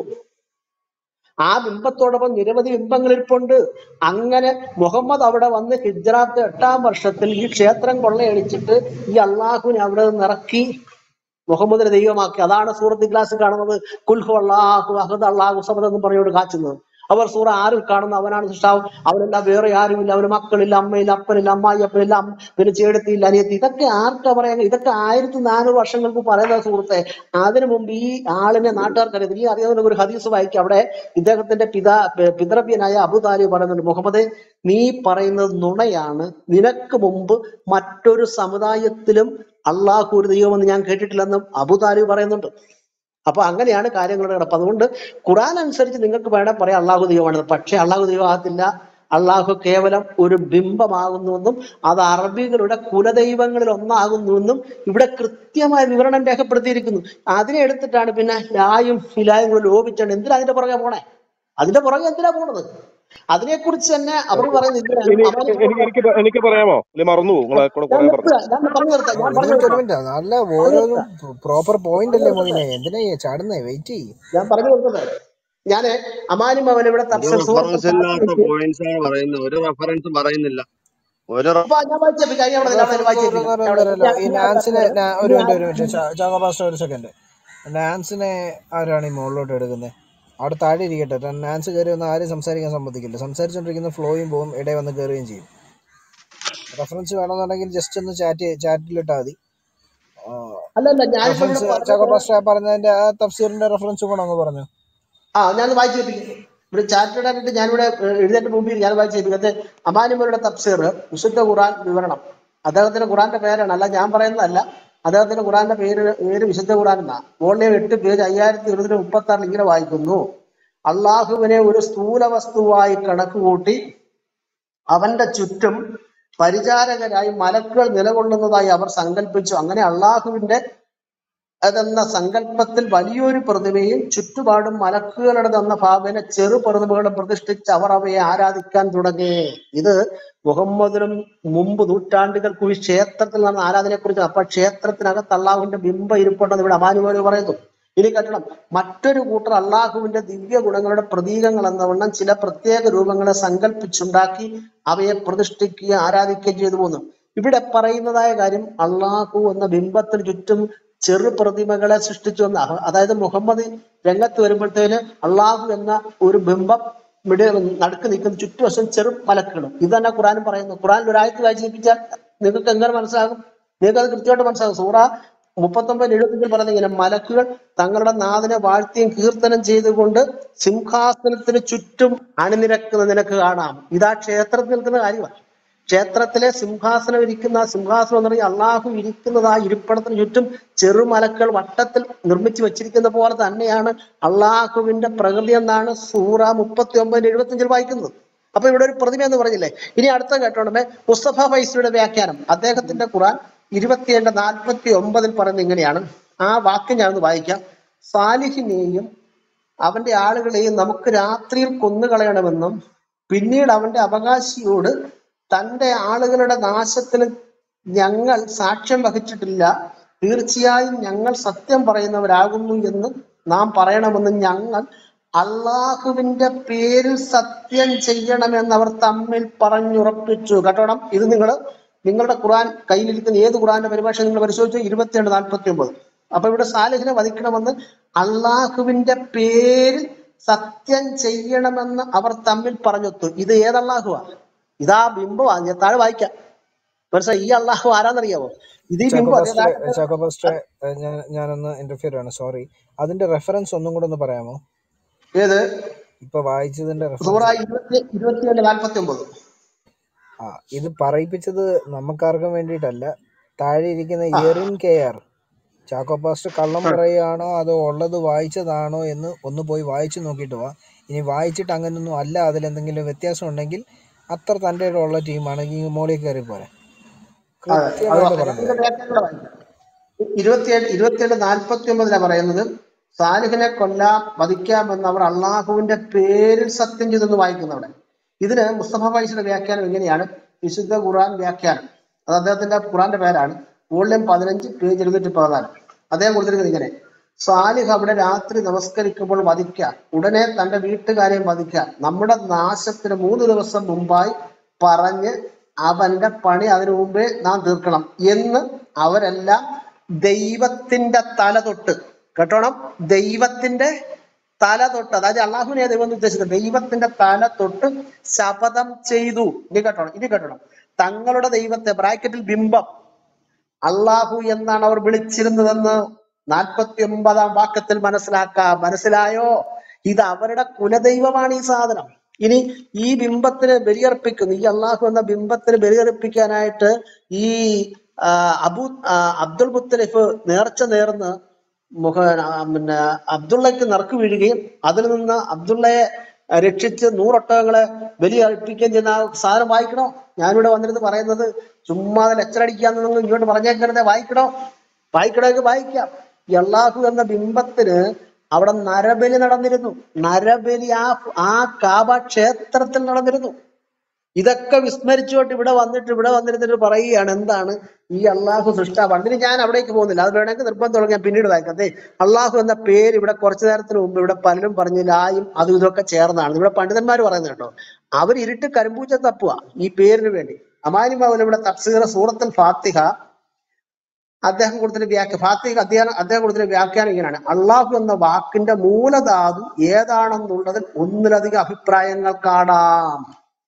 ആ ബിംബത്തോടൊപ്പം നിരവധി ബിംബങ്ങൾ ഇരിപ്പുണ്ട് അങ്ങനെ മുഹമ്മദ് അവിടെ വന്ന് ഹിജ്റാത്ത് എട്ടാം വർഷത്തിൽ ഈ ക്ഷേത്രം കൊള്ളയടിച്ചിട്ട് ഈ അള്ളാഹുവിനെ അവിടെ നിന്ന് ഇറക്കി മുഹമ്മദിനെ ദൈവമാക്കി അതാണ് സൂറത്ത് ക്ലാസ് കാണുന്നത് കുൽഹു അള്ളാഹു അഹദ് അള്ളാഹു സമദ് എന്ന് പറഞ്ഞുകൊണ്ട് കാച്ചുന്നത് അവർ സൂറ ആറിൽ കാണുന്ന അവനാണ് സൃഷ്ടാവ് അവനല്ല വേറെ ആരുമില്ല അവന് മക്കളില്ല അമ്മയില്ല അപ്പനില്ല അമ്മായി അപ്പനില്ല അമ്മ- പിന്നെ ചേടത്തിയില്ല അനിയത്തി ഇതൊക്കെ ആർക്കാ പറയാൻ ഇതൊക്കെ ആയിരത്തി നാനൂറ് വർഷങ്ങൾക്ക് പറയുന്ന സുഹൃത്തെ അതിനു മുമ്പ് ഈ ആളിനെ നാട്ടുകാർക്ക് അറിയാം നീ അറിയാവുന്ന ഒരു ഹദീസ് വായിക്കും അവിടെ ഇദ്ദേഹത്തിന്റെ പിതാ പി- പിതൃവ്യനായ അബു താലിബ് പറയുന്നുണ്ട് മുഹമ്മദേ നീ പറയുന്നത് നുണയാണ് നിനക്ക് മുമ്പ് മറ്റൊരു സമുദായത്തിലും അള്ളാഹു ഒരു ദൈവമെന്ന് ഞാൻ കേട്ടിട്ടില്ലെന്നും അബു താലിബ് പറയുന്നുണ്ട് അപ്പൊ അങ്ങനെയാണ് കാര്യങ്ങളുടെ കിടപ്പ് അതുകൊണ്ട് ഖുറാൻ അനുസരിച്ച് നിങ്ങൾക്ക് വേണം പറയാം അള്ളാഹു ദൈവമാണെന്ന് പക്ഷെ അള്ളാഹു ദൈവമാകത്തില്ല അള്ളാഹു കേവലം ഒരു ബിംബമാകുന്നുവെന്നും അത് അറബികളുടെ കുലദൈവങ്ങളിൽ ഒന്നാകുന്നുവെന്നും ഇവിടെ കൃത്യമായ വിവരണം രേഖപ്പെടുത്തിയിരിക്കുന്നു അതിനെ എടുത്തിട്ടാണ് പിന്നെ ലായും ഫിലായും കൂടെ ലോപിച്ചാണ് എന്തിനാ അതിന്റെ പുറകെ പോണേ അതിന്റെ പുറകെ എന്തിനാ പോണത് അതിനെക്കുറിച്ച് തന്നെ അവർ പറയുന്നത് ഇനി ഇതിനാണ് അവന് എനിക്ക് എനിക്ക് പ- എനിക്ക് പറയാമോ ഇല്ല മറന്നു പോകും നിങ്ങളെ കൂടെ ഞാൻ കുറെ പറഞ്ഞു നിർത്തുക ഞാൻ പറഞ്ഞു നിർത്താം ഞാൻ ഒരു പറഞ്ഞു മിനിറ്റ് ഒരു നിർത്താം മിനിറ്റ് നല്ല ഓരോന്നും പ്രോപ്പർ പോയിന്റ് അല്ലേ മോയിനെ എന്തിനാ ഈ ചാടുന്നേ വെയിറ്റ് ചെയ്യ് ഞാൻ പറഞ്ഞു കൊടുക്കുന്നത് ഞാന് അമാനും അവൻ ഇവിടെ ഒരു തഫ്സീർ സൂറത്ത് റെഫറൻസ് ഇല്ലാത്ത ഫാത്തിഹയ്ക്ക് പോയിന്റ്സ് ആണ് പറയുന്നത് ഒരു റെഫറൻസ് പറയുന്നില്ല ഒരു റെ- അപ്പൊ ഞാൻ വായിച്ചേപ്പിക്കാം ഞാൻ അവിടെ ഞാൻ അവിടെ റെഫറൻസ് വായിച്ചേപ്പിക്കാം ഞാൻ അവിടെ പറയുന്നവരല്ല ഞാൻ ഈ ഞാൻ നാൻസിനെ പറഞ്ഞത് നാ- ഒരു ഞാൻ മിനിറ്റ് ഒരു മിനിറ്റ് ചാകോ പാസ്റ്റർ ഒരു സെക്കൻഡ് നാൻസിനെ ആരാണ് ഈ മുകളിലോട്ട് എടുക്കുന്നത് അവിടെ താഴെ ഇരിക്കട്ടെ ര- നാൻസ് കയറി വന്ന് ആരും സംസാരിക്കാൻ സമ്മതിക്കില്ല സംസാരിച്ചുകൊണ്ടിരിക്കുന്ന ഫ്ലോയും പോവും ഇടയിൽ വന്ന് കയറുകയും ചെയ്യും റെഫറൻസ് വേണമെന്നുണ്ടെങ്കിൽ ജസ്റ്റ് ഒന്ന് ചാറ്റ് ചാറ്റിലിട്ടാൽ മതി അല്ലല്ല ഞാനിപ്പോ ഇവിടെ റെഫറൻസ് ചാകോ പറഞ്ഞത് പാസ്റ്റർ പറഞ്ഞതിന്റെ ആ തഫ്സീറിന്റെ റെഫറൻസ് കൂടെ അങ്ങ് പറഞ്ഞു ആ ഞാൻ വായിച്ചേപ്പിക്കും ഇവിടെ ചാറ്റ് ഇടാനായിട്ട് ഞാനിവിടെ ഏഹ്, എഴുന്നേറ്റ് മുമ്പിൽ ഞാൻ വായിച്ചേപ്പിക്കും അത് അമാനുമരുടെ തഫ്സീർ വിശുദ്ധ ഖുറാൻ വിവരണം അദ്ദേഹത്തിന്റെ ഖുറാന്റെ പേരാണ് അല്ല ഞാൻ പറയുന്നതല്ല അദ്ദേഹത്തിന്റെ ഖുറാന്റെ പേര് പേര് വിശുദ്ധ ഖുറാൻ എന്നാ വോളിയം എട്ട് പേജ് അയ്യായിരത്തി ഇരുന്നൂറ്റി മുപ്പത്തി ആറിൽ ഇങ്ങനെ വായിക്കുന്നു അള്ളാഹുവിനെ ഒരു സ്ഥൂല വസ്തുവായി കണക്കുകൂട്ടി അവന്റെ ചുറ്റും പരിചാരകരായി മലക്കുകൾ നിലകൊള്ളുന്നതായി അവർ സങ്കല്പിച്ചു അങ്ങനെ അള്ളാഹുവിന്റെ അതെന്ന സങ്കല്പത്തിൽ വലിയൊരു പ്രതിമയും ചുറ്റുപാടും മലക്കുകളുടെ തന്ന ഭാവന ചെറു പ്രതിമകളും പ്രതിഷ്ഠിച്ച് അവർ അവയെ ആരാധിക്കാൻ തുടങ്ങി ഇത് മുഹമ്മദിനും മുമ്പ് നൂറ്റാണ്ടുകൾക്ക് ഈ ക്ഷേത്രത്തിൽ നടന്ന ആരാധനയെ കുറിച്ച് അപ്പൊ ക്ഷേത്രത്തിനകത്ത് അള്ളാഹുവിന്റെ ബിംബം ഇരിപ്പുണ്ടെന്ന് ഇവിടെ അമാനുമാര് പറയുന്നു ഇനി കേട്ടണം മറ്റൊരു കൂട്ടർ അള്ളാഹുവിന്റെ ദിവ്യ ഗുണങ്ങളുടെ പ്രതീകങ്ങൾ എന്നവണ്ണം ചില പ്രത്യേക രൂപങ്ങളെ സങ്കല്പിച്ചുണ്ടാക്കി അവയെ പ്രതിഷ്ഠിക്കുകയും ആരാധിക്കുകയും ചെയ്തു പോന്നു ഇവിടെ പറയുന്നതായ കാര്യം അള്ളാഹു എന്ന ബിംബത്തിന് ചുറ്റും ചെറു പ്രതിമകളെ സൃഷ്ടിച്ചു എന്ന അതായത് മുഹമ്മദ് രംഗത്ത് വരുമ്പോഴത്തേന് അള്ളാഹു എന്ന ഒരു ബിംബം ഇവിടെ നടുക്ക് നിൽക്കുന്ന ചുറ്റുവശം ചെറു മലക്കുകൾ ഇത് തന്നെ ഖുറാനും പറയുന്നു ഖുറാനിൽ ഒരാഴ്ച വായിച്ച് കേൾപ്പിച്ചാൽ നിങ്ങൾക്ക് എങ്ങനെ മനസ്സിലാകും നിങ്ങൾക്ക് അത് കൃത്യമായിട്ട് മനസ്സിലാകും സൂറ മുപ്പത്തൊമ്പത് എഴുപത്തിയഞ്ചിൽ പറയുന്നത് ഇങ്ങനെ മലക്കുകൾ തങ്ങളുടെ നാഥനെ വാഴ്ത്തിയും കീർത്തനം ചെയ്തുകൊണ്ട് സിംഹാസനത്തിന് ചുറ്റും അണിനിരക്കുന്ന നിനക്ക് കാണാം ഇതാ ക്ഷേത്രത്തിൽ നിൽക്കുന്ന കാര്യമാണ് ക്ഷേത്രത്തിലെ സിംഹാസനം ഇരിക്കുന്ന ആ സിംഹാസനം എന്ന് പറഞ്ഞാൽ അള്ളാഹു ഇരിക്കുന്നത് ആ ഇരിപ്പിടത്തിന് ചുറ്റും ചെറുമലക്കൾ വട്ടത്തിൽ നിർമ്മിച്ചു വെച്ചിരിക്കുന്ന പോലെ തന്നെയാണ് അള്ളാഹുവിന്റെ പ്രകൃതി എന്നാണ് സൂറ മുപ്പത്തി ഒമ്പതിന് എഴുപത്തി അഞ്ചിൽ വായിക്കുന്നത് അപ്പൊ ഇവിടെ ഒരു പ്രതിമ എന്ന് പറഞ്ഞില്ലേ ഇനി അടുത്ത കേട്ടോണ്ടേ മുസ്തഫ ഫൈസിയുടെ വ്യാഖ്യാനം അദ്ദേഹത്തിന്റെ ഖുറാൻ ഇരുപത്തിയേഴ് നാൽപ്പത്തി ഒമ്പതിൽ പറയുന്നത് ഇങ്ങനെയാണ് ആ വാക്ക് ഞാനൊന്ന് വായിക്കാം സാലിഹിനെയും അവന്റെ ആളുകളെയും നമുക്ക് രാത്രിയിൽ കൊന്നുകളയണമെന്നും പിന്നീട് അവന്റെ അവകാശിയോട് തന്റെ ആളുകളുടെ നാശത്തിന് ഞങ്ങൾ സാക്ഷ്യം വഹിച്ചിട്ടില്ല തീർച്ചയായും ഞങ്ങൾ സത്യം പറയുന്നവരാകുന്നു എന്ന് നാം പറയണമെന്ന് ഞങ്ങൾ അള്ളാഹുവിന്റെ പേരിൽ സത്യം ചെയ്യണമെന്ന് അവർ തമ്മിൽ പറഞ്ഞുറപ്പിച്ചു കേട്ടോണം ഇത് നിങ്ങൾ നിങ്ങളുടെ ഖുർആൻ കയ്യിലിരിക്കുന്ന ഏത് ഖുർആന്റെ പരിഭാഷ നിങ്ങൾ പരിശോധിച്ചു ഇരുപത്തിരണ്ട് നാൽപ്പത്തി ഒമ്പത് അപ്പൊ ഇവിടെ സാലിഹിനെ വധിക്കണമെന്ന് അള്ളാഹുവിന്റെ പേരിൽ സത്യം ചെയ്യണമെന്ന് അവർ തമ്മിൽ പറഞ്ഞൊത്തു ഇത് ഏത് അള്ളാഹുവാ ഇതാ ബിംബമാ ഞാൻ താഴെ വായിക്കാം മനസ്സിലായി ഈ അള്ളാഹു ആരാന്നറിയാവോ ഇത് ഈ ചാക്കോ ബിംബം അതേ പാസ്റ്ററെ താഴെ ചാക്കോ പാസ്റ്ററെ ഏഹ് ഞാൻ ഞാനൊന്ന് ഇന്റർഫിയർ ആണ് സോറി അതിന്റെ റെഫറൻസ് ഒന്നും കൂടെ ഒന്ന് പറയാമോ ഏത് ഇപ്പൊ വായിച്ചതിന്റെ സൂറ റെഫറൻസ് ഇരുപത്തി ഇരുപത്തിയേഴ് നാൽപ്പത്തി ഒമ്പത് ആ ഇത് പറയിപ്പിച്ചത് നമുക്കാർക്കും വേണ്ടിയിട്ടല്ല താഴെ ഇരിക്കുന്ന ഇയറിൻ കെ ആർ ചാക്കോ പാസ്റ്റർ കള്ളം പറയുകയാണോ അതോ ഉള്ളത് വായിച്ചതാണോ എന്ന് ഒന്ന് പോയി വായിച്ചു നോക്കിയിട്ട് വാ ഇനി വായിച്ചിട്ട് അങ്ങനൊന്നും അല്ല അതിലെന്തെങ്കിലും വ്യത്യാസം ഉണ്ടെങ്കിൽ അത്ര തൻ്റെ ഉള്ള ടീമാണെങ്കിൽ മോളിൽ കയറി പോരെ അതെ അത് കൃത്യമായിട്ട് പറയാം പറഞ്ഞു ഇതിന്റെ തരാം വ്യാഖ്യാനം കൂടെ വായിക്കാം ഇരുപത്തിയേഴ് ഇരുപത്തിയേഴ് നാൽപ്പത്തി ഒമ്പതിലാണ് പറയുന്നത് സാലിഹിനെ കൊല്ലാം വധിക്കാമെന്ന് അവർ അള്ളാഹുവിന്റെ പേരിൽ സത്യം ചെയ്തെന്ന് വായിക്കുന്നു അവിടെ ഇതിന് മുസ്തഫ ഫൈസിയുടെ വ്യാഖ്യാനം ഇങ്ങനെയാണ് വിശുദ്ധ ഖുർആൻ വ്യാഖ്യാനം അത് അദ്ദേഹത്തിന്റെ ഖുറാന്റെ പേരാണ് വോള്യം പതിനഞ്ച് പേജ് എഴുന്നൂറ്റി പതിനാല് അദ്ദേഹം കൊടുത്തിരിക്കുന്നത് ഇങ്ങനെ സാലിഹ് അവിടെ രാത്രി നമസ്കരിക്കുമ്പോൾ വധിക്കാൻ ഉടനെ തന്റെ വീട്ടുകാരെയും വധിക്കാൻ നമ്മുടെ നാശത്തിന് മൂന്ന് ദിവസം മുമ്പായി പറഞ്ഞ് അവന്റെ പണി അതിനു മുമ്പേ നാം തീർക്കണം എന്ന് അവരെല്ലാം ദൈവത്തിന്റെ തല തൊട്ട് കേട്ടോണം ദൈവത്തിന്റെ തല തൊട്ട് അതായത് അള്ളാഹുവിനെ ദൈവം എന്ന് ഉദ്ദേശിച്ചത് ദൈവത്തിന്റെ തല തൊട്ട് ശപഥം ചെയ്തു ഇനി കേട്ടോണം ഇനി കേട്ടോണം തങ്ങളുടെ ദൈവത്തെ ബ്രാക്കറ്റിൽ ബിംബം അള്ളാഹു എന്നാണ് അവർ വിളിച്ചിരുന്നതെന്ന് നാൽപ്പത്തി ഒമ്പതാം വാക്യത്തിൽ മനസ്സിലാക്കാം മനസ്സിലായോ ഇത് അവരുടെ കുലദൈവമാണ് ഈ സാധനം ഇനി ഈ ബിംബത്തിന് ബലിയർപ്പിക്കുന്നു ഈ അള്ളാഹു എന്ന ബിംബത്തിന് ബലിയർപ്പിക്കാനായിട്ട് ഈ ആ, അബു ആ, അബ്ദുൽ മുത്തലിഫ് നേർച്ച നേർന്ന് മുഖ ആ, പിന്നെ അബ്ദുള്ളയ്ക്ക് നറുക്ക് വീഴുകയും അതിൽ നിന്ന് അബ്ദുള്ളയെ രക്ഷിച്ച് നൂറൊട്ടകങ്ങളെ ബലി അർപ്പിക്കുകയും ചെയ്യുന്ന ആ സാധനം വായിക്കണോ ഞാനിവിടെ വന്നിരുന്ന് പറയുന്നത് ചുമ്മാതെ ലെക്ചറടിക്കാന്ന് നിങ്ങൾ ഇങ്ങോട്ട് പറഞ്ഞേക്കരുതേ വായിക്കണോ വായിക്കണമെങ്കിൽ വായിക്കാം ഈ അള്ളാഹു എന്ന ബിംബത്തിന് അവിടെ നരബലി നടന്നിരുന്നു നരബലി ആ ആ കാബ ക്ഷേത്രത്തിൽ നടന്നിരുന്നു ഇതൊക്കെ വിസ്മരിച്ചുകൊണ്ട് ഇവിടെ വന്നിട്ട് ഇവിടെ വന്നിരുന്നിട്ട് പറയുകയാണ് എന്താണ് ഈ അള്ളാഹു സൃഷ്ടാവാണ് ഇതിന് ഞാൻ അവിടേക്ക് പോകുന്നില്ല അത് വേണമെങ്കിൽ നിർബന്ധമുള്ള ഞാൻ പിന്നീട് വായിക്കാം അതെ അള്ളാഹു എന്ന പേര് ഇവിടെ കുറച്ചു നേരത്തിന് മുമ്പ് ഇവിടെ പലരും പറഞ്ഞു ലായും അതും ഇതൊക്കെ ചേർന്നാണ് ഇവിടെ പണ്ഡിതന്മാർ പറയുന്നത് കേട്ടോ അവർ ഇരുട്ട് കരിമ്പൂച്ച തപ്പുക ഈ പേരിന് വേണ്ടി അമാനി മൗല ഇവിടെ തഫ്സീർ സൂറത്തുൽ ഫാത്തിഹ അദ്ദേഹം കൊടുത്തിന് വ്യാഖ്യ ഫാത്തിഹ അദ്ദേഹം അദ്ദേഹം കൊടുത്തിന് വ്യാഖ്യാനം ഇങ്ങനെയാണ് അള്ളാഹു എന്ന വാക്കിന്റെ മൂലധാതു ഏതാണെന്നുള്ളതിൽ ഒന്നിലധികം അഭിപ്രായങ്ങൾ കാണാം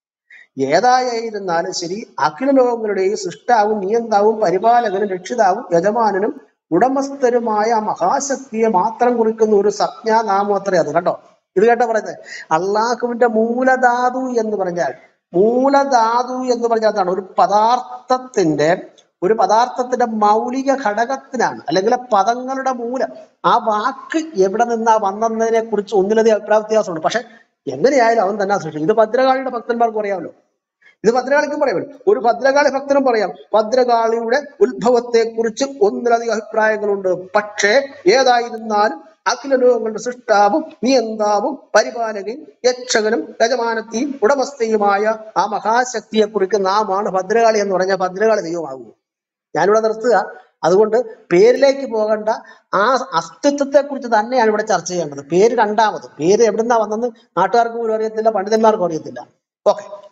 ഏതായിരുന്നാലും ശരി അഖില ലോകങ്ങളുടെയും സൃഷ്ടാവും നിയന്താവും പരിപാലകനും രക്ഷിതാവും യജമാനനും ഉടമസ്ഥരുമായ ആ മഹാശക്തിയെ മാത്രം കുറിക്കുന്ന ഒരു സംജ്ഞാനാമം അത്രേ അത് കേട്ടോ ഇത് കേട്ടോ പറയുന്നത് അള്ളാഹുവിന്റെ മൂലധാതു എന്ന് പറഞ്ഞാൽ മൂലധാതു എന്ന് പറഞ്ഞാൽ എന്താണ് ഒരു പദാർത്ഥത്തിന്റെ ഒരു പദാർത്ഥത്തിന്റെ മൗലിക ഘടകത്തിനാണ് അല്ലെങ്കിൽ പദങ്ങളുടെ മൂലം ആ വാക്ക് എവിടെ നിന്നാ വന്നതിനെ കുറിച്ച് ഒന്നിലധികം അഭിപ്രായ വ്യത്യാസമുണ്ട് പക്ഷെ എങ്ങനെയായാലും അവൻ തന്നെ സൃഷ്ടിച്ചു ഇത് ഭദ്രകാളിയുടെ ഭക്തന്മാർക്ക് അറിയാമല്ലോ ഇത് ഭദ്രകാളിക്കും പറയാമല്ലോ ഒരു ഭദ്രകാളി ഭക്തനും പറയാം ഭദ്രകാളിയുടെ ഉത്ഭവത്തെ കുറിച്ച് ഒന്നിലധികം അഭിപ്രായങ്ങളുണ്ട് പക്ഷേ ഏതായിരുന്നാലും അഖില ലോകങ്ങളുടെ സൃഷ്ടാവും നിയന്താവും പരിപാലകയും യക്ഷകനും യജമാനത്തെയും ഉടമസ്ഥയുമായ ആ മഹാശക്തിയെ കുറിക്കുന്ന നാമാണ് ഭദ്രകാളി എന്ന് പറഞ്ഞാൽ ഭദ്രകാളി ദൈവമാകുമോ ഞാനിവിടെ നിർത്തുക അതുകൊണ്ട് പേരിലേക്ക് പോകേണ്ട ആ അസ്തിത്വത്തെ കുറിച്ച് തന്നെയാണ് ഇവിടെ ചർച്ച ചെയ്യേണ്ടത് പേര് രണ്ടാമത് പേര് എവിടുന്നാ വന്നെന്ന് നാട്ടുകാർക്ക് പോലും അറിയത്തില്ല പണ്ഡിതന്മാർക്കും അറിയത്തില്ല ഓക്കെ